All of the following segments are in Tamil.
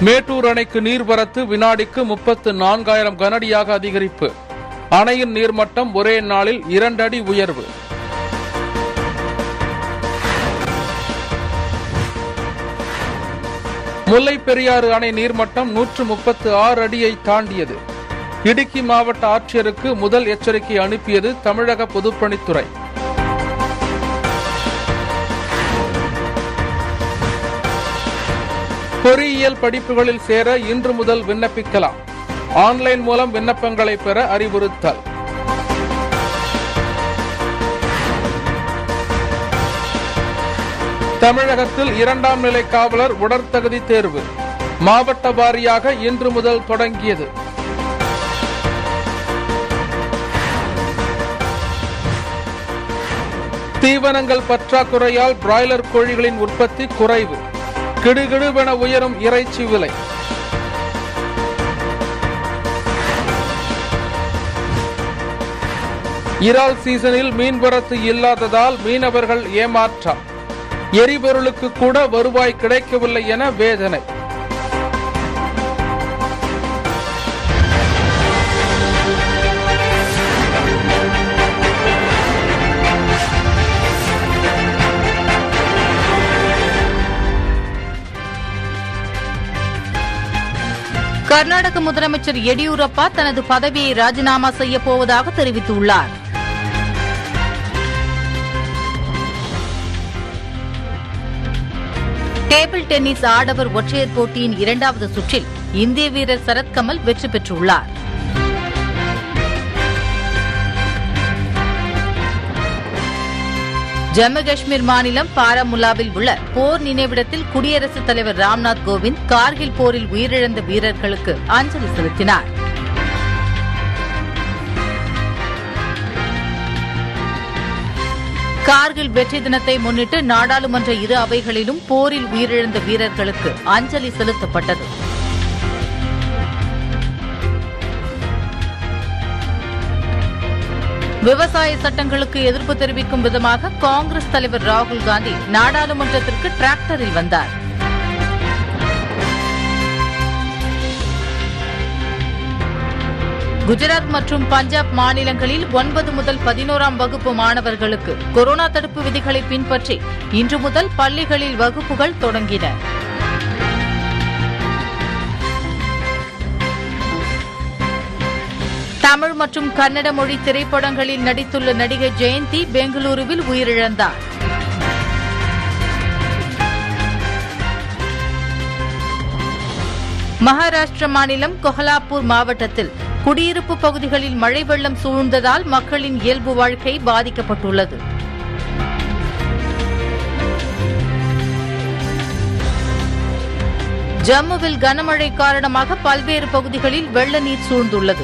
மேட்டூர் அணைக்கு நீர்வரத்து வினாடிக்கு முப்பத்து நான்காயிரம் கனஅடியாக அதிகரிப்பு அணையின் நீர்மட்டம் ஒரே நாளில் இரண்டு அடி உயர்வு முல்லை பெரியாறு அணை நீர்மட்டம் நூற்று முப்பத்து ஆறு அடியை தாண்டியது இடுக்கி மாவட்ட ஆட்சியருக்கு முதல் எச்சரிக்கை அனுப்பியது தமிழக பொதுப்பணித்துறை பொறியியல் படிப்புகளில் சேர இன்று முதல் விண்ணப்பிக்கலாம் ஆன்லைன் மூலம் விண்ணப்பங்களை பெற அறிவுறுத்தல் தமிழகத்தில் இரண்டாம் நிலை காவலர் உடற்தகுதி தேர்வு மாவட்ட வாரியாக இன்று முதல் தொடங்கியது தீவனங்கள் பற்றாக்குறையால் பிராய்லர் கோழிகளின் உற்பத்தி குறைவு கிடுகிடுவென உயரும் இறைச்சி விலை இறால் சீசனில் மீன்வரத்து இல்லாததால் மீனவர்கள் ஏமாற்றம் எரிபொருளுக்கு கூட வருவாய் கிடைக்கவில்லை என வேதனை கர்நாடக முதலமைச்சர் எடியூரப்பா தனது பதவியை ராஜினாமா செய்யப் போவதாக தெரிவித்துள்ளார் டேபிள் டென்னிஸ் ஆடவர் ஒற்றையர் போட்டியின் இரண்டாவது சுற்றில் இந்திய வீரர் சரத்கமல் வெற்றி பெற்றுள்ளார் ஜம்மு காஷ்மீர் மாநிலம் பாராமுல்லாவில் உள்ள போர் நினைவிடத்தில் குடியரசுத் தலைவர் ராம்நாத் கோவிந்த் கார்கில் போரில் உயிரிழந்த வீரர்களுக்கு அஞ்சலி செலுத்தினார் கார்கில் வெற்றி தினத்தை முன்னிட்டு நாடாளுமன்ற இரு அவைகளிலும் போரில் உயிரிழந்த வீரர்களுக்கு அஞ்சலி செலுத்தப்பட்டது விவசாய சட்டங்களுக்கு எதிர்ப்பு தெரிவிக்கும் விதமாக காங்கிரஸ் தலைவர் ராகுல் காந்தி நாடாளுமன்றத்திற்கு டிராக்டரில் வந்தார் குஜராத் மற்றும் பஞ்சாப் மாநிலங்களில் ஒன்பது முதல் பதினோராம் வகுப்பு மாணவர்களுக்கு கொரோனா தடுப்பு விதிகளை பின்பற்றி இன்று முதல் பள்ளிகளில் வகுப்புகள் தொடங்கின தமிழ் மற்றும் கன்னட மொழி திரைப்படங்களில் நடித்துள்ள நடிகை ஜெயந்தி பெங்களூருவில் உயிரிழந்தார் மகாராஷ்டிர மாநிலம் கொஹலாப்பூர் மாவட்டத்தில் குடியிருப்பு பகுதிகளில் மழை வெள்ளம் சூழ்ந்ததால் மக்களின் இயல்பு வாழ்க்கை பாதிக்கப்பட்டுள்ளது ஜம்முவில் கனமழை காரணமாக பல்வேறு பகுதிகளில் வெள்ள நீர் சூழ்ந்துள்ளது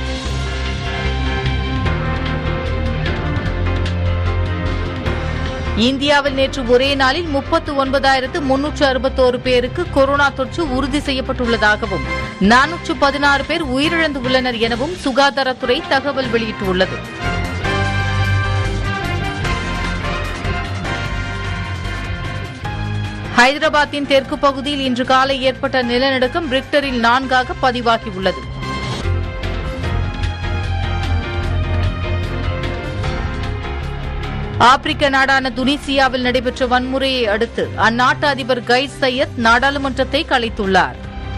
இந்தியாவில் நேற்று ஒரே நாளில் முப்பத்து ஒன்பதாயிரத்து முன்னூற்று அறுபத்தோரு பேருக்கு கொரோனா தொற்று உறுதி செய்யப்பட்டுள்ளதாகவும் நானூற்று பதினாறு பேர் உயிரிழந்துள்ளனர் எனவும் சுகாதாரத்துறை தகவல் வெளியிட்டுள்ளது ஹைதராபாத்தின் தெற்கு பகுதியில் இன்று காலை ஏற்பட்ட நிலநடுக்கம் ரிக்டரில் நான்காக பதிவாகியுள்ளது ஆப்பிரிக்க நாடான துனிசியாவில் நடைபெற்ற வன்முறையை அடுத்து அந்நாட்டு அதிபர் கைஸ் சையத் நாடாளுமன்றத்தை கலைத்துள்ளார்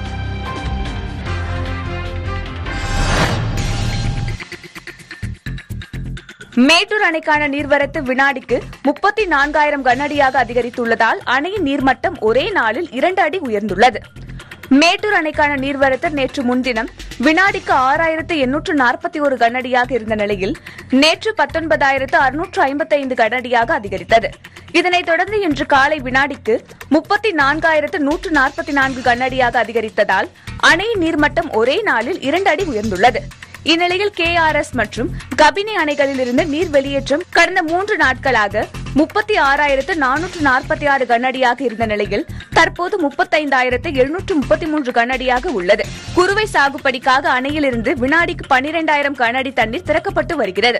மேட்டூர் அணைக்கான நீர்வரத்து வினாடிக்கு முப்பத்தி நான்காயிரம் கனஅடியாக அதிகரித்துள்ளதால் அணையின் நீர்மட்டம் ஒரே நாளில் இரண்டு அடி உயர்ந்துள்ளது மேட்டூர் அணைக்கான நீர்வரத்து நேற்று முன்தினம் வினாடிக்கு ஆறாயிரத்து எண்ணூற்று நாற்பத்தி ஒரு கனஅடியாக இருந்த நிலையில் நேற்று பத்தொன்பதாயிரத்து அறுநூற்று ஐம்பத்தி ஐந்து கனஅடியாக அதிகரித்தது இதனைத் தொடர்ந்து இன்று காலை வினாடிக்கு முப்பத்தி நான்காயிரத்து நூற்று நாற்பத்தி நான்கு கனஅடியாக அதிகரித்ததால் அணையின் நீர்மட்டம் ஒரே நாளில் இரண்டு அடி உயர்ந்துள்ளது இந்நிலையில் கேஆர்எஸ் மற்றும் கபினி அணைகளிலிருந்து நீர் வெளியேற்றம் கடந்த மூன்று நாட்களாக முப்பத்தி ஆறாயிரத்து நானூற்று நாற்பத்தி ஆறு கனஅடியாக இருந்த நிலையில் தற்போது முப்பத்தைந்தாயிரத்து எழுநூற்று முப்பத்தி மூன்று கனஅடியாக உள்ளது குறுவை சாகுபடிக்காக அணையிலிருந்து வினாடிக்கு பனிரெண்டாயிரம் கனஅடி தண்ணீர் திறக்கப்பட்டு வருகிறது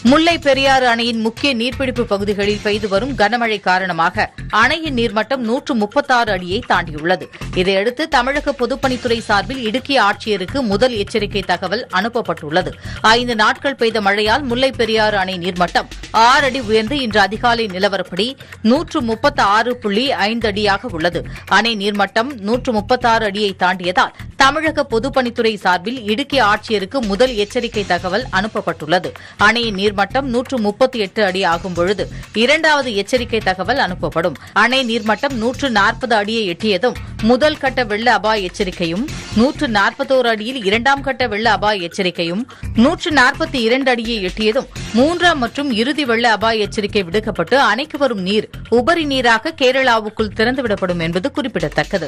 முல்லை பெரியாறு அணையின் முக்கிய நீர்பிடிப்பு பகுதிகளில் பெய்து வரும் கனமழை காரணமாக அணையின் நீர்மட்டம் நூற்று முப்பத்தாறு அடியை தாண்டியுள்ளது இதையடுத்து தமிழக பொதுப்பணித்துறை சார்பில் இடுக்கி ஆட்சியருக்கு முதல் எச்சரிக்கை தகவல் அனுப்பப்பட்டுள்ளது ஐந்து நாட்கள் பெய்த மழையால் முல்லை பெரியாறு அணை நீர்மட்டம் ஆறு அடி உயர்ந்து இன்று அதிகாலை நிலவரப்படி நூற்று முப்பத்தி ஆறு புள்ளி ஐந்து அடியாக உள்ளது அணை நீர்மட்டம் நூற்று முப்பத்தாறு அடியை தாண்டியதால் தமிழக பொதுப்பணித்துறை சார்பில் இடுக்கி ஆட்சியருக்கு முதல் எச்சரிக்கை தகவல் அனுப்பப்பட்டுள்ளது அணையின் நீர்மட்டம் நூற்று முப்பத்தி எட்டு அடி ஆகும் பொழுது இரண்டாவது எச்சரிக்கை தகவல் அனுப்பப்படும் அணை நீர்மட்டம் நூற்று நாற்பது அடியை எட்டியதும் முதல் கட்ட வெள்ள அபாய எச்சரிக்கையும் நூற்று நாற்பத்தோரு அடியில் இரண்டாம் கட்ட வெள்ள அபாய எச்சரிக்கையும் நூற்று நாற்பத்தி இரண்டு அடியை எட்டியதும் மூன்றாம் மற்றும் இறுதி வெள்ள அபாய எச்சரிக்கை விடுக்கப்பட்டு அணைக்கு வரும் நீர் உபரி நீராக கேரளாவுக்குள் திறந்துவிடப்படும் என்பது குறிப்பிடத்தக்கது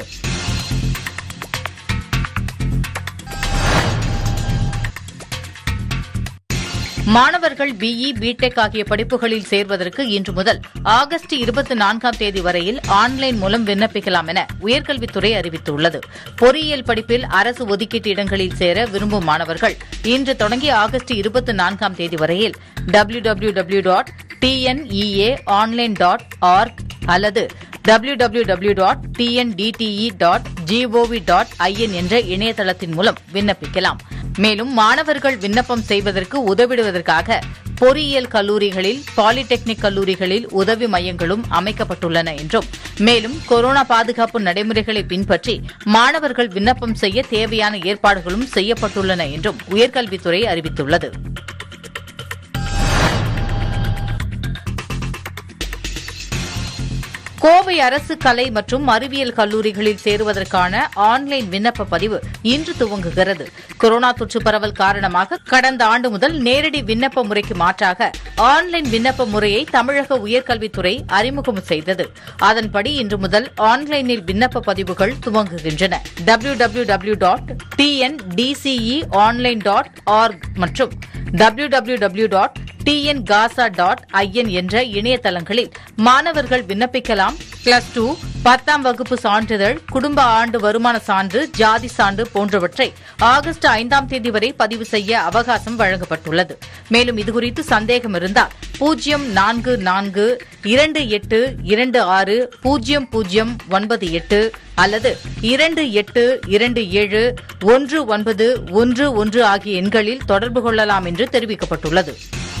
மாணவர்கள் பிஇ பிடெக் ஆகிய படிப்புகளில் சேர்வதற்கு இன்று முதல் ஆகஸ்ட் இருபத்தி நான்காம் தேதி வரையில் ஆன்லைன் மூலம் விண்ணப்பிக்கலாம் என உயர்கல்வித்துறை அறிவித்துள்ளது பொறியியல் படிப்பில் அரசு ஒதுக்கீட்டு இடங்களில் சேர விரும்பும் மாணவர்கள் இன்று தொடங்கி ஆகஸ்ட் இருபத்தி நான்காம் தேதி வரையில் W W W dot TNEA online dot org அல்லது W W W dot TNDTE dot gov dot in என்ற இணையதளத்தின் மூலம் விண்ணப்பிக்கலாம் மேலும் மாணவர்கள் விண்ணப்பம் செய்வதற்கு உதவிடுவதற்காக பொறியியல் கல்லூரிகளில் பாலிடெக்னிக் கல்லூரிகளில் உதவி மையங்களும் அமைக்கப்பட்டுள்ளன என்றும் மேலும் கொரோனா பாதுகாப்பு நடைமுறைகளை பின்பற்றி மாணவர்கள் விண்ணப்பம் செய்ய தேவையான ஏற்பாடுகளும் செய்யப்பட்டுள்ளன என்றும் உயர்கல்வித்துறை அறிவித்துள்ளது கோவை அரசு கலை மற்றும் அறிவியல் கல்லூரிகளில் சேருவதற்கான ஆன்லைன் விண்ணப்ப பதிவு இன்று துவங்குகிறது கொரோனா தொற்று பரவல் காரணமாக கடந்த ஆண்டு முதல் நேரடி விண்ணப்ப முறைக்கு மாற்றாக ஆன்லைன் விண்ணப்ப முறையை தமிழக உயர்கல்வித்துறை அறிமுகம் செய்தது அதன்படி இன்று முதல் ஆன்லைனில் விண்ணப்ப பதிவுகள் துவங்குகின்றன W W W dot TNDCE online dot org மற்றும் W W W dot TN காசா டாட் ஐஎன் என்ற இணையதளங்களில் மாணவர்கள் விண்ணப்பிக்கலாம் பிளஸ் டூ பத்தாம் வகுப்பு சான்றிதழ் குடும்ப ஆண்டு வருமான சான்று ஜாதி சான்று போன்றவற்றை ஆகஸ்ட் ஐந்தாம் தேதி வரை பதிவு செய்ய அவகாசம் வழங்கப்பட்டுள்ளது மேலும் இதுகுறித்து சந்தேகம் இருந்தால் பூஜ்ஜியம் நான்கு நான்கு இரண்டு எட்டு இரண்டு ஆறு பூஜ்ஜியம் பூஜ்ஜியம் ஒன்பது எட்டு அல்லது இரண்டு எட்டு இரண்டு ஏழு ஒன்று ஒன்பது ஒன்று ஒன்று ஆகிய எண்களில் தொடர்பு கொள்ளலாம் என்று தெரிவிக்கப்பட்டுள்ளது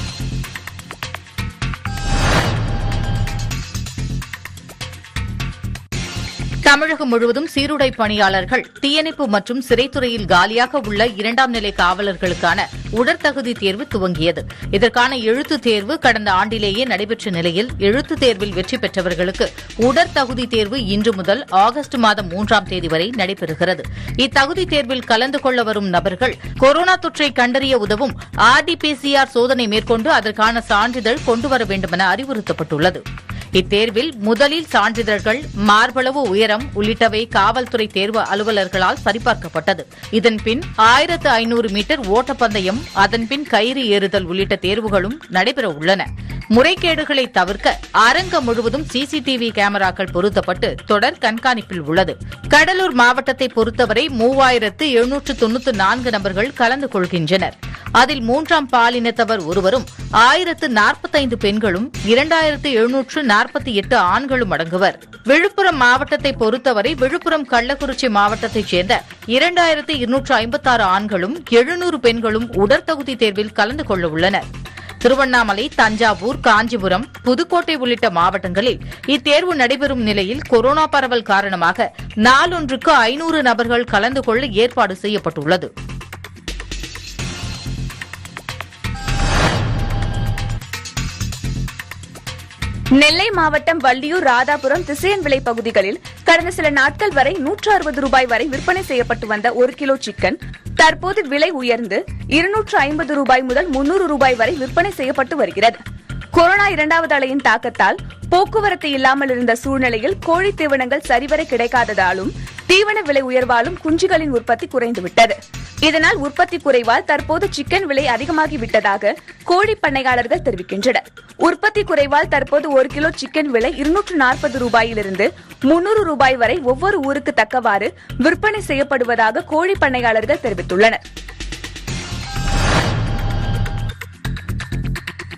தமிழகம் முழுவதும் சீருடை பணியாளர்கள் தீயணைப்பு மற்றும் சிறைத்துறையில் காலியாக உள்ள இரண்டாம் நிலை காவலர்களுக்கான உடற்தகுதி தேர்வு துவங்கியது இதற்கான எழுத்துத் தேர்வு கடந்த ஆண்டிலேயே நடைபெற்ற நிலையில் எழுத்துத் தேர்வில் வெற்றி பெற்றவர்களுக்கு உடற்தகுதி தேர்வு இன்று முதல் ஆகஸ்ட் மாதம் மூன்றாம் தேதி வரை நடைபெறுகிறது இத்தகுதி தேர்வில் கலந்து கொள்ள வரும் நபர்கள் கொரோனா தொற்றை கண்டறிய உதவும் ஆர்டிபிசிஆர் சோதனை மேற்கொண்டு அதற்கான சான்றிதழ் கொண்டுவர வேண்டுமென அறிவுறுத்தப்பட்டுள்ளது இத்தேர்வில் முதலில் சான்றிதழ்கள் மார்பளவு உயரம் உள்ளிட்டவை காவல்துறை தேர்வு அலுவலர்களால் சரிபார்க்கப்பட்டது இதன்பின் ஆயிரத்து ஐநூறு மீட்டர் ஓட்டப்பந்தயம் அதன்பின் கயிறு ஏறுதல் உள்ளிட்ட தேர்வுகளும் நடைபெற உள்ளன முறைகேடுகளை தவிர்க்க அரங்கம் முழுவதும் சிசிடிவி கேமராக்கள் பொருத்தப்பட்டு தொடர் கண்காணிப்பில் உள்ளது கடலூர் மாவட்டத்தை பொறுத்தவரை மூவாயிரத்து எழுநூற்று தொன்னூற்று நான்கு நபர்கள் கலந்து கொள்கின்றனர் அதில் மூன்றாம் பாலினத்தவர் ஒருவரும் ஆயிரத்து நாற்பத்தைந்து பெண்களும் இரண்டாயிரத்து எழுநூற்று நாற்பத்தி எட்டு ஆண்களும் அடங்குவர் விழுப்புரம் மாவட்டத்தை பொறுத்தவரை விழுப்புரம் கள்ளக்குறிச்சி மாவட்டத்தைச் சேர்ந்த இரண்டாயிரத்து இருநூற்று ஐம்பத்தாறு ஆண்களும் எழுநூறு பெண்களும் உடற்தகுதி தேர்வில் கலந்து கொள்ள உள்ளனர் திருவண்ணாமலை தஞ்சாவூர் காஞ்சிபுரம் புதுக்கோட்டை உள்ளிட்ட மாவட்டங்களில் இத்தேர்வு நடைபெறும் நிலையில் கொரோனா பரவல் காரணமாக நாளொன்றுக்கு ஐநூறு நபர்கள் கலந்து கொள்ள ஏற்பாடு செய்யப்பட்டுள்ளது நெல்லை மாவட்டம் வள்ளியூர் ராதாபுரம் திசையன் விலை பகுதிகளில் கடந்த சில நாட்கள் வரை நூற்று அறுபது ரூபாய் வரை விற்பனை செய்யப்பட்டு வந்த ஒரு கிலோ சிக்கன் தற்போது விலை உயர்ந்து இருநூற்று ஐம்பது ரூபாய் முதல் முன்னூறு ரூபாய் வரை விற்பனை செய்யப்பட்டு வருகிறது கொரோனா இரண்டாவது அலையின் தாக்கத்தால் போக்குவரத்து இல்லாமல் இருந்த சூழ்நிலையில் கோழி தீவனங்கள் சரிவர கிடைக்காததாலும் தீவன விலை உயர்வாலும் குஞ்சுகளின் உற்பத்தி குறைந்துவிட்டது இதனால் உற்பத்தி குறைவால் தற்போது சிக்கன் விலை அதிகமாகி விட்டதாக கோழி பண்ணையாளர்கள் தெரிவிக்கின்றனர் உற்பத்தி குறைவால் தற்போது ஒரு கிலோ சிக்கன் விலை இருநூற்று நாற்பது ரூபாயிலிருந்து முன்னூறு ரூபாய் வரை ஒவ்வொரு ஊருக்கு தக்கவாறு விற்பனை செய்யப்படுவதாக கோழி பண்ணையாளர்கள் தெரிவித்துள்ளனர்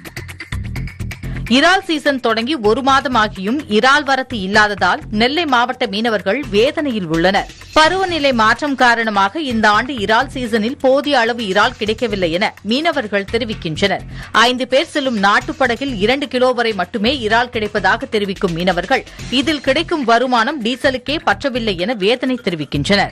இறால் சீசன் தொடங்கி ஒரு மாதமாகியும் இறால் வரத்து இல்லாததால் நெல்லை மாவட்ட மீனவர்கள் வேதனையில் உள்ளனர் பருவநிலை மாற்றம் காரணமாக இந்த ஆண்டு இறால் சீசனில் போதிய அளவு இறால் கிடைக்கவில்லை என மீனவர்கள் தெரிவிக்கின்றனர் ஐந்து பேர் செல்லும் நாட்டுப்படகில் இரண்டு கிலோ வரை மட்டுமே இறால் கிடைப்பதாக தெரிவிக்கும் மீனவர்கள் இதில் கிடைக்கும் வருமானம் டீசலுக்கே பற்றவில்லை என வேதனை தெரிவிக்கின்றனர்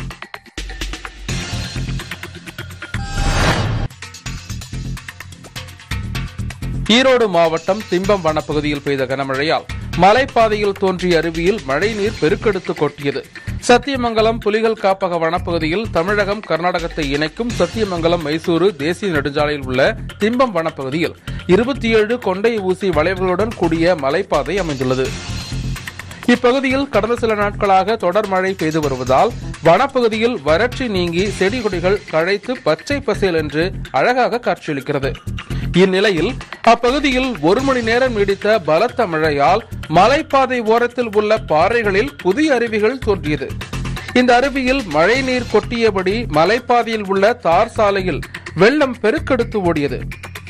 ஈரோடு மாவட்டம் திம்பம் வனப்பகுதியில் பெய்த கனமழையால் மலைப்பாதையில் தோன்றிய அருவியில் மழைநீர் பெருக்கெடுத்து கொட்டியது சத்தியமங்கலம் புலிகள் காப்பக வனப்பகுதியில் தமிழகம் கர்நாடகத்தை இணைக்கும் சத்தியமங்கலம் மைசூரு தேசிய நெடுஞ்சாலையில் உள்ள திம்பம் வனப்பகுதியில் இருபத்தி ஏழு கொண்டை ஊசி வளைவுகளுடன் கூடிய மலைப்பாதை அமைந்துள்ளது இப்பகுதியில் கடந்த சில நாட்களாக தொடர் மழை பெய்து வருவதால் வனப்பகுதியில் வறட்சி நீங்கி செடி கொடிகள் கழைத்து பச்சை பசேல் என்று அழகாக காட்சியளிக்கிறது இந்நிலையில் அப்பகுதியில் ஒரு மணி நேரம் நீடித்த பலத்த மழையால் மலைப்பாதை ஓரத்தில் உள்ள பாறைகளில் புதிய அருவிகள் தோன்றியது இந்த அருவியில் மழைநீர் கொட்டியபடி மலைப்பாதையில் உள்ள தார் சாலையில் வெள்ளம் பெருக்கெடுத்து ஓடியது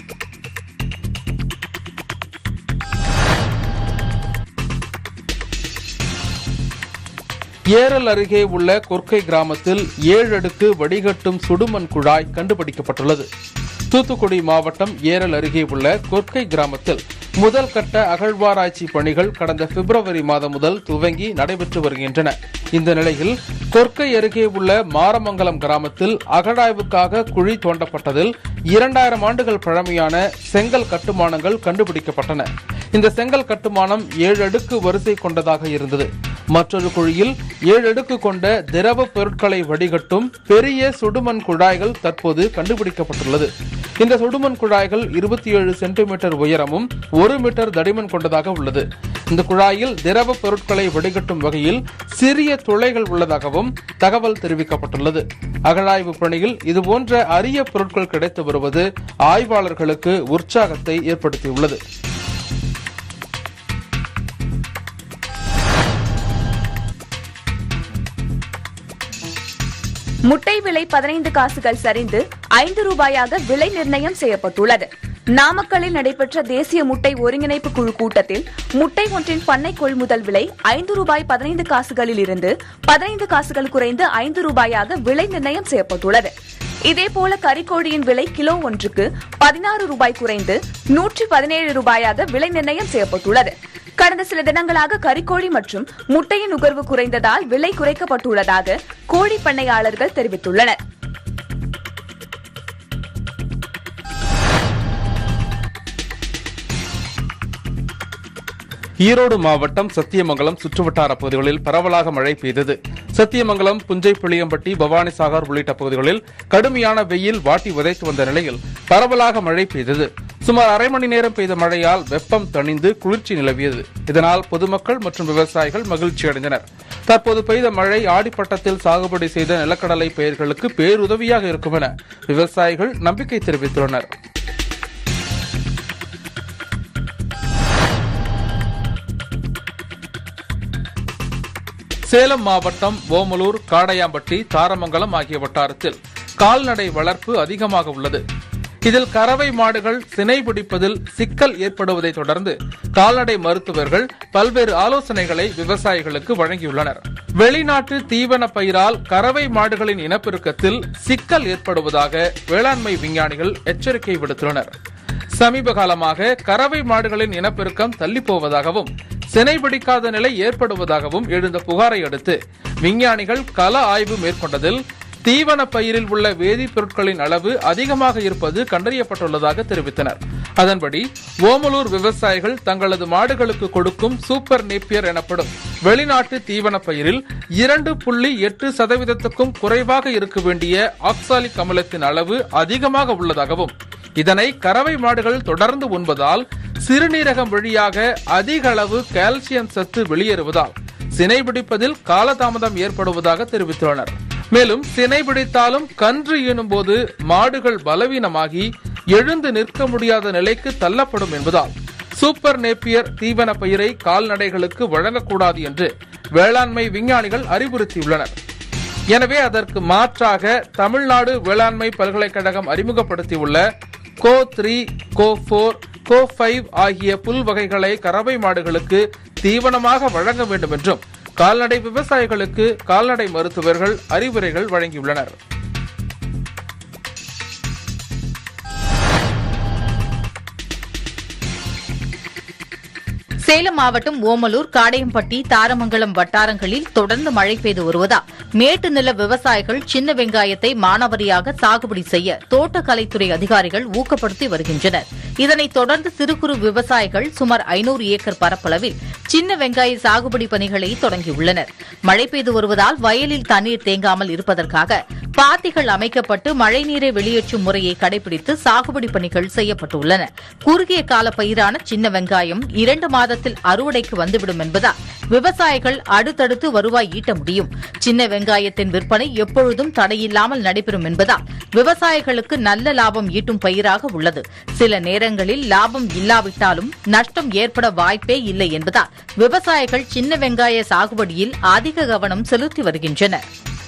ஏரல் அருகே உள்ள கொர்க்கை கிராமத்தில் ஏழு அடுக்கு வடிகட்டும் சுடுமண் குழாய் கண்டுபிடிக்கப்பட்டுள்ளது தூத்துக்குடி மாவட்டம் ஏரல் அருகே உள்ள கொர்க்கை கிராமத்தில் முதல் கட்ட அகழ்வாராய்ச்சி பணிகள் கடந்த பிப்ரவரி மாதம் முதல் துவங்கி நடைபெற்று வருகின்றன இந்த நிலையில் கொர்க்கை அருகே உள்ள மாரமங்கலம் கிராமத்தில் அகழாய்வுக்காக குழி தோண்டப்பட்டதில் இரண்டாயிரம் ஆண்டுகள் பழமையான செங்கல் கட்டுமானங்கள் கண்டுபிடிக்கப்பட்டன இந்த செங்கல் கட்டுமானம் ஏழு அடுக்கு வரிசை கொண்டதாக இருந்தது மற்றொரு குழியில் ஏழு அடுக்கு கொண்ட திரவ பொருட்களை வடிகட்டும் பெரிய சுடுமண் குழாய்கள் தற்போது கண்டுபிடிக்கப்பட்டுள்ளது இந்த சுடுமண் குழாய்கள் இருபத்தி ஏழு சென்டிமீட்டர் உயரமும் ஒரு மீட்டர் தடிமன் கொண்டதாக உள்ளது இந்த குழாயில் திரவ பொருட்களை வடிகட்டும் வகையில் சிறிய துளைகள் உள்ளதாகவும் தகவல் தெரிவிக்கப்பட்டுள்ளது அகழாய்வு பணியில் இதுபோன்ற அரிய பொருட்கள் கிடைத்து வருவது ஆய்வாளர்களுக்கு உற்சாகத்தை ஏற்படுத்தியுள்ளது முட்டை விலை பதினைந்து காசுகள் சரிந்து ஐந்து ரூபாயாக விலை நிர்ணயம் செய்யப்பட்டுள்ளது நாமக்கல்லில் நடைபெற்ற தேசிய முட்டை ஒருங்கிணைப்பு குழு கூட்டத்தில் முட்டை ஒன்றின் பண்ணை கொள்முதல் விலை ஐந்து ரூபாய் பதினைந்து காசுகளில் இருந்து பதினைந்து காசுகள் குறைந்து ஐந்து ரூபாயாக விலை நிர்ணயம் செய்யப்பட்டுள்ளது இதேபோல கறிக்கோழியின் விலை கிலோ ஒன்றுக்கு பதினாறு ரூபாய் குறைந்து நூற்றி பதினேழு ரூபாயாக விலை நிர்ணயம் செய்யப்பட்டுள்ளது கடந்த சில தினங்களாக கறிக்கோழி மற்றும் முட்டையின் நுகர்வு குறைந்ததால் விலை குறைக்கப்பட்டுள்ளதாக கோழி பண்ணையாளர்கள் தெரிவித்துள்ளனர் ஈரோடு மாவட்டம் சத்தியமங்கலம் சுற்றுவட்டார பகுதிகளில் பரவலாக மழை பெய்தது சத்தியமங்கலம் புஞ்சை புளியம்பட்டி பவானி சாகர் உள்ளிட்ட பகுதிகளில் கடுமையான வெயில் வாட்டி உதைத்து வந்த நிலையில் பரவலாக மழை பெய்தது சுமார் அரை மணி நேரம் பெய்த மழையால் வெப்பம் தணிந்து குளிர்ச்சி நிலவியது இதனால் பொதுமக்கள் மற்றும் விவசாயிகள் மகிழ்ச்சி அடைந்தனர் தற்போது பெய்த மழை ஆடிப்பட்டத்தில் சாகுபடி செய்த நிலக்கடலை பயிர்களுக்கு பேருதவியாக இருக்கும் என விவசாயிகள் நம்பிக்கை தெரிவித்துள்ளனர் சேலம் மாவட்டம் ஓமலூர் காடையாம்பட்டி தாரமங்கலம் ஆகிய வட்டாரத்தில் கால்நடை வளர்ப்பு அதிகமாக உள்ளது இதில் கறவை மாடுகள் சினை பிடிப்பதில் சிக்கல் ஏற்படுவதை தொடர்ந்து கால்நடை மருத்துவர்கள் பல்வேறு ஆலோசனைகளை விவசாயிகளுக்கு வழங்கியுள்ளனர் வெளிநாட்டு தீவன பயிரால் கறவை மாடுகளின் இனப்பெருக்கத்தில் சிக்கல் ஏற்படுவதாக வேளாண்மை விஞ்ஞானிகள் எச்சரிக்கை விடுத்துள்ளனர் சமீப காலமாக கறவை மாடுகளின் இனப்பெருக்கம் தள்ளி போவதாகவும் சினை பிடிக்காத நிலை ஏற்படுவதாகவும் எழுந்த புகாரை அடுத்து விஞ்ஞானிகள் கள ஆய்வு மேற்கொண்டதில் தீவன பயிரில் உள்ள வேதிப்பொருட்களின் அளவு அதிகமாக இருப்பது கண்டறியப்பட்டுள்ளதாக தெரிவித்தனர் அதன்படி ஓமலூர் விவசாயிகள் தங்களது மாடுகளுக்கு கொடுக்கும் சூப்பர் நேப்பியர் எனப்படும் வெளிநாட்டு தீவன பயிரில் இரண்டு புள்ளி எட்டு சதவீதத்துக்கும் குறைவாக இருக்க வேண்டிய ஆக்சாலிக் அமிலத்தின் அளவு அதிகமாக உள்ளதாகவும் இதனை கறவை மாடுகள் தொடர்ந்து உண்பதால் சிறுநீரகம் வழியாக அதிக அளவு கால்சியம் சத்து வெளியேறுவதால் சினை பிடிப்பதில் காலதாமதம் ஏற்படுவதாக தெரிவித்துள்ளனர் மேலும் சினை பிடித்தாலும் கன்று ஈனும் போது மாடுகள் பலவீனமாகி எழுந்து நிற்க முடியாத நிலைக்கு தள்ளப்படும் என்பதால் சூப்பர் நேப்பியர் தீவன பயிரை கால்நடைகளுக்கு வழங்கக்கூடாது என்று வேளாண்மை விஞ்ஞானிகள் அறிவுறுத்தியுள்ளனர் எனவே அதற்கு மாற்றாக தமிழ்நாடு வேளாண்மை பல்கலைக்கழகம் அறிமுகப்படுத்தியுள்ள கோ த்ரீ கோ போர் கோ ஃபைவ் ஆகிய புல் வகைகளை கறவை மாடுகளுக்கு தீவனமாக வழங்க வேண்டும் என்றும் கால்நடை விவசாயிகளுக்கு கால்நடை மருத்துவர்கள் அறிவுரைகள் வழங்கியுள்ளனர் சேலம் மாவட்டம் ஓமலூர் காடையம்பட்டி தாரமங்கலம் வட்டாரங்களில் தொடர்ந்து மழை பெய்து வருவதால் மேட்டு நில விவசாயிகள் சின்ன வெங்காயத்தை மானாவரியாக சாகுபடி செய்ய தோட்டக்கலைத்துறை அதிகாரிகள் ஊக்கப்படுத்தி வருகின்றனர் இதனைத் தொடர்ந்து சிறு குறு விவசாயிகள் சுமார் ஐநூறு ஏக்கர் பரப்பளவில் சின்ன வெங்காய சாகுபடி பணிகளை தொடங்கியுள்ளனர் மழை பெய்து வருவதால் வயலில் தண்ணீர் தேங்காமல் இருப்பதற்காக பாத்திகள் அமைக்கப்பட்டு மழைநீரை வெளியேற்றும் முறையை கடைபிடித்து சாகுபடி பணிகள் செய்யப்பட்டுள்ளன குறுகிய கால பயிரான சின்ன வெங்காயம் இரண்டு மாதத்தில் அறுவடைக்கு வந்துவிடும் என்பதால் விவசாயிகள் அடுத்தடுத்து வருவாய் ஈட்ட முடியும் சின்ன வெங்காயத்தின் விற்பனை எப்பொழுதும் தடையில்லாமல் நடைபெறும் என்பதால் விவசாயிகளுக்கு நல்ல லாபம் ஈட்டும் பயிராக உள்ளது சில நேரங்களில் லாபம் இல்லாவிட்டாலும் நஷ்டம் ஏற்பட வாய்ப்பே இல்லை என்பதால் விவசாயிகள் சின்ன வெங்காய சாகுபடியில் அதிக கவனம் செலுத்தி வருகின்றனர்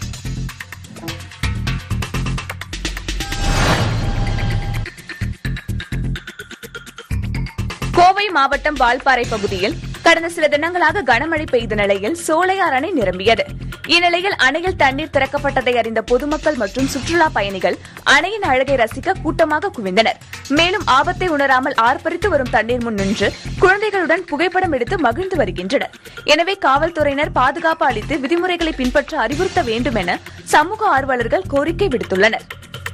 கோவை மாவட்டம் வால்பாறை பகுதியில் கடந்த சில தினங்களாக கனமழை பெய்த நிலையில் சோலையார் அணை நிரம்பியது இந்நிலையில் அணையில் தண்ணீர் திறக்கப்பட்டதை அறிந்த பொதுமக்கள் மற்றும் சுற்றுலா பயணிகள் அணையின் அழகை ரசிக்க கூட்டமாக குவிந்தனர் மேலும் ஆபத்தை உணராமல் ஆர்ப்பரித்து வரும் தண்ணீர் முன் நின்று குழந்தைகளுடன் புகைப்படம் எடுத்து மகிழ்ந்து வருகின்றனர் எனவே காவல்துறையினர் பாதுகாப்பு அளித்து விதிமுறைகளை பின்பற்ற அறிவுறுத்த வேண்டும் என சமூக ஆர்வலர்கள் கோரிக்கை விடுத்துள்ளனர்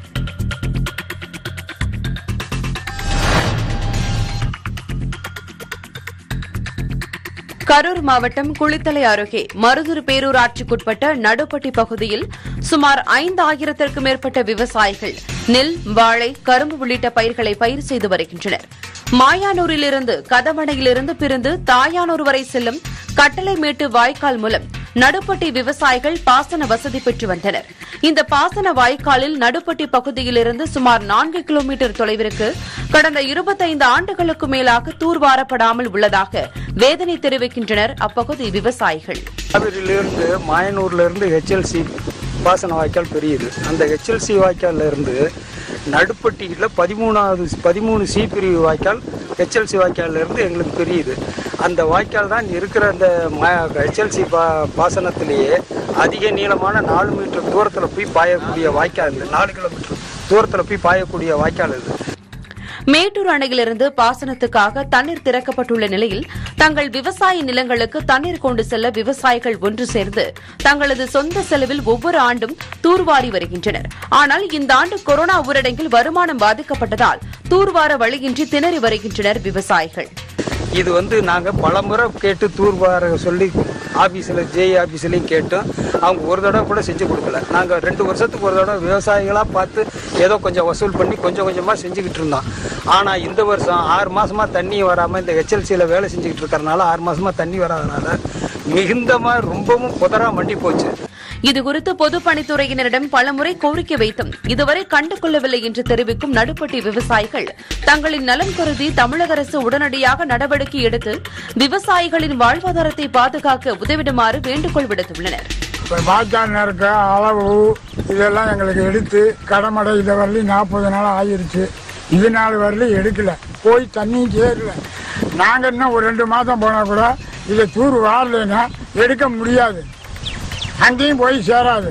கரூர் மாவட்டம் குளித்தலை அருகே மருதூர் பேரூராட்சிக்குட்பட்ட நடுப்பட்டி பகுதியில் சுமார் ஐந்து ஆயிரத்திற்கும் மேற்பட்ட விவசாயிகள் நெல் வாழை கரும்பு உள்ளிட்ட பயிர்களை பயிர் செய்து வருகின்றனர் மாயானூரிலிருந்து கதவணையிலிருந்து பிரிந்து தாயானூர் வரை செல்லும் கட்டளைமேட்டு வாய்க்கால் மூலம் நடுப்பட்டி விவசாயிகள் பாசன வசதி பெற்று வந்தனர் இந்த பாசன வாய்க்காலில் நடுப்பட்டி பகுதியிலிருந்து சுமார் நான்கு கிலோமீட்டர் தொலைவிற்கு கடந்த இருபத்தைந்து ஆண்டுகளுக்கு மேலாக தூர்வாரப்படாமல் உள்ளதாக வேதனை தெரிவிக்கின்றனர் அப்பகுதி விவசாயிகள் காவிரியிலிருந்து மாயனூர்ல இருந்து ஹெச்எல்சி பாசன வாய்க்கால் பெரியது அந்த ஹெச்எல்சி வாய்க்கால்ல இருந்து நடுப்பட்டியில் பதிமூணாவது பதிமூணு சி பிரிவு வாய்க்கால் ஹெச்எல்சி வாய்க்கால்ல இருந்து எங்களுக்கு பெரியது அந்த வாய்க்கால் தான் இருக்கிற அந்த ஹெச்எல்சி பா பாசனத்திலேயே அதிக நீளமான நாலு மீட்டர் தூரத்தில் போய் பாயக்கூடிய வாய்க்கால் இது நாலு கிலோமீட்டர் தூரத்தில் போய் பாயக்கூடிய வாய்க்கால் இது மேட்டூர் அணையிலிருந்து பாசனத்துக்காக தண்ணீர் திறக்கப்பட்டுள்ள நிலையில் தங்கள் விவசாய நிலங்களுக்கு தண்ணீர் கொண்டு செல்ல விவசாயிகள் ஒன்று சேர்ந்து தங்களது சொந்த செலவில் ஒவ்வொரு ஆண்டும் தூர்வாரி வருகின்றனர் ஆனால் இந்த ஆண்டு கொரோனா ஊரடங்கில் வருமானம் பாதிக்கப்பட்டதால் தூர்வார வழியின்றி திணறி வருகின்றனர் விவசாயிகள் இது வந்து நாங்கள் பலமுறை கேட்டு தூர்வார சொல்லி ஆஃபீஸில் ஜேஇ ஆஃபீஸ்லையும் கேட்டோம் அவங்க ஒரு தடவை கூட செஞ்சு கொடுக்கல நாங்கள் ரெண்டு வருஷத்துக்கு ஒரு தடவை விவசாயிகளாக பார்த்து ஏதோ கொஞ்சம் வசூல் பண்ணி கொஞ்சம் கொஞ்சமாக செஞ்சுக்கிட்டு இருந்தோம் ஆனால் இந்த வருஷம் ஆறு மாசமாக தண்ணி வராமல் இந்த ஹெச்எல்சியில் வேலை செஞ்சுக்கிட்டு இருக்கறனால ஆறு மாசமாக தண்ணி வராதனால மிகுந்தமாக ரொம்பவும் புதரா மண்டி போச்சு இதுகுறித்து பொதுப்பணித்துறையினரிடம் பலமுறை கோரிக்கை வைத்தும் இதுவரை கண்டு கொள்ளவில்லை என்று தெரிவிக்கும் நடுப்பட்டி விவசாயிகள் தங்களின் நலன் கருதி தமிழக அரசு உடனடியாக நடவடிக்கை எடுத்து விவசாயிகளின் வாழ்வாதாரத்தை பாதுகாக்க உதவிடுமாறு வேண்டுகோள் விடுத்துள்ளனர் இப்போ வாய்க்கால் இருக்க அளவு இதெல்லாம் எங்களுக்கு எடுத்து கடமடை இதை வரலையும் நாற்பது நாள் ஆகிருச்சு இது நாள் வரலையும் எடுக்கல போய் தண்ணியும் சேரல நாங்கள் இன்னும் ஒரு ரெண்டு மாதம் போனால் கூட இதை தூர் வாரலைன்னா எடுக்க முடியாது அங்கேயும் போய் சேராது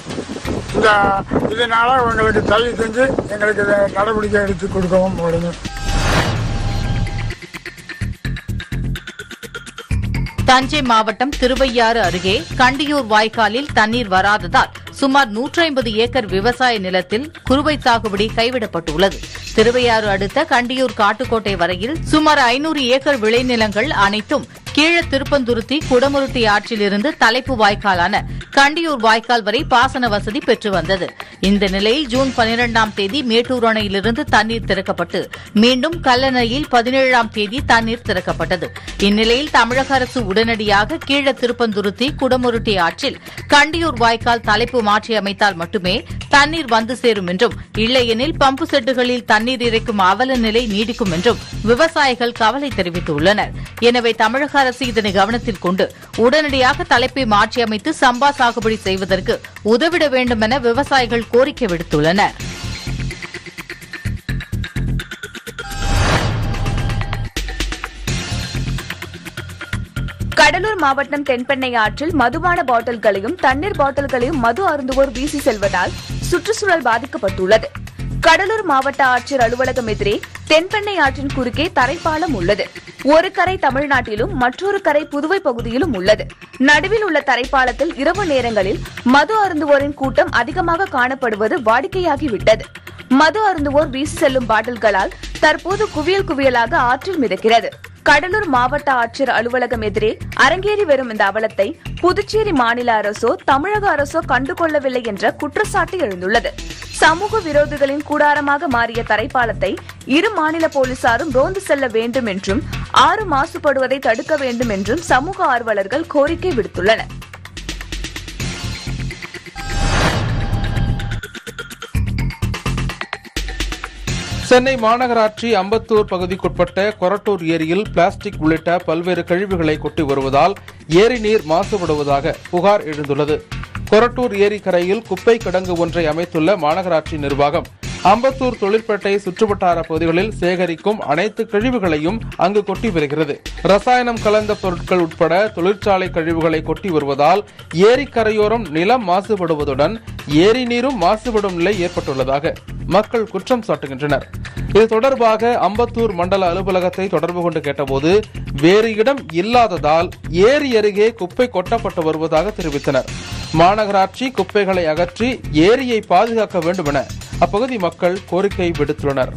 இந்த இதனால உங்களுக்கு தயவு செஞ்சு எங்களுக்கு இதை நடவடிக்கை எடுத்து கொடுக்கவும் முடியும் தஞ்சை மாவட்டம் திருவையாறு அருகே கண்டியூர் வாய்க்காலில் தண்ணீர் வராததால் சுமார் 150 ஏக்கர் விவசாய நிலத்தில் குறுவை சாகுபடி கைவிடப்பட்டுள்ளது திருவையாறு அடுத்த கண்டியூர் காட்டுக்கோட்டை வரையில் சுமார் 500 ஏக்கர் விளைநிலங்கள் அனைத்தும் கீழ திருப்பந்துருத்தி குடமுருட்டி ஆற்றிலிருந்து தலைப்பு வாய்க்காலான கண்டியூர் வாய்க்கால் வரை பாசன வசதி பெற்று வந்தது இந்த நிலையில் ஜூன் பனிரெண்டாம் தேதி மேட்டூர் அணையிலிருந்து தண்ணீர் திறக்கப்பட்டு மீண்டும் கல்லணையில் பதினேழாம் தேதி தண்ணீர் திறக்கப்பட்டது இந்நிலையில் தமிழக அரசு உடனடியாக கீழ திருப்பந்துருத்தி குடமுருட்டி ஆற்றில் கண்டியூர் வாய்க்கால் தலைப்பு மாற்றி அமைத்தால் மட்டுமே தண்ணீர் வந்து சேரும் என்றும் இல்லையெனில் பம்பு செட்டுகளில் தண்ணீர் இறைக்கும் அவல நிலை நீடிக்கும் என்றும் விவசாயிகள் கவலை தெரிவித்துள்ளனர் எனவே தமிழக அரசு இதனை கவனத்தில் கொண்டு உடனடியாக தலைப்பை மாற்றி அமைத்து சம்பா சாகுபடி செய்வதற்கு உதவிட வேண்டும் என விவசாயிகள் கோரிக்கை விடுத்துள்ளனர் கடலூர் மாவட்டம் தென்பெண்ணை ஆற்றில் மதுபான பாட்டில்களையும் தண்ணீர் பாட்டில்களையும் மது அருந்துவோர் வீசி செல்வதால் சுற்றுச்சூழல் பாதிக்கப்பட்டுள்ளது கடலூர் மாவட்ட ஆட்சியர் அலுவலகம் எதிரே தென்பெண்ணை ஆற்றின் குறுக்கே தரைப்பாலம் உள்ளது ஒரு கரை தமிழ்நாட்டிலும் மற்றொரு கரை புதுவை பகுதியிலும் உள்ளது நடுவில் உள்ள தரைப்பாலத்தில் இரவு நேரங்களில் மது அருந்துவோரின் கூட்டம் அதிகமாக காணப்படுவது வாடிக்கையாகிவிட்டது மது அருந்துவோர் வீசி செல்லும் பாட்டில்களால் தற்போது குவியல் குவியலாக ஆற்றில் மிதக்கிறது கடலூர் மாவட்ட ஆட்சியர் அலுவலகம் எதிரே அரங்கேறி வரும் இந்த அவலத்தை புதுச்சேரி மாநில அரசோ தமிழக அரசோ கண்டுகொள்ளவில்லை என்ற குற்றச்சாட்டு எழுந்துள்ளது சமூக விரோதிகளின் கூடாரமாக மாறிய தரைப்பாலத்தை இரு மாநில போலீசாரும் ரோந்து செல்ல வேண்டும் என்றும் ஆறு மாசுபடுவதை தடுக்க வேண்டும் என்றும் சமூக ஆர்வலர்கள் கோரிக்கை விடுத்துள்ளனர் சென்னை மாநகராட்சி அம்பத்தூர் பகுதிக்குட்பட்ட கொரட்டூர் ஏரியில் பிளாஸ்டிக் உள்ளிட்ட பல்வேறு கழிவுகளை கொட்டி வருவதால் ஏரி நீர் மாசுபடுவதாக புகார் எழுந்துள்ளது கொரட்டூர் ஏரி கரையில் குப்பை கிடங்கு ஒன்றை அமைத்துள்ள மாநகராட்சி நிர்வாகம் அம்பத்தூர் தொழிற்பேட்டை சுற்றுவட்டார பகுதிகளில் சேகரிக்கும் அனைத்து கழிவுகளையும் அங்கு கொட்டி வருகிறது ரசாயனம் கலந்த பொருட்கள் உட்பட தொழிற்சாலை கழிவுகளை கொட்டி வருவதால் ஏரி கரையோரம் நிலம் மாசுபடுவதுடன் ஏரி நீரும் மாசுபடும் நிலை ஏற்பட்டுள்ளதாக மக்கள் குற்றம் சாட்டுகின்றனர் இது தொடர்பாக அம்பத்தூர் மண்டல அலுவலகத்தை தொடர்பு கொண்டு கேட்டபோது வேறு இடம் இல்லாததால் ஏரி அருகே குப்பை கொட்டப்பட்டு வருவதாக தெரிவித்தனர் மாநகராட்சி குப்பைகளை அகற்றி ஏரியை பாதுகாக்க வேண்டும் என அப்பகுதி மக்கள் கோரிக்கை விடுத்துள்ளனர்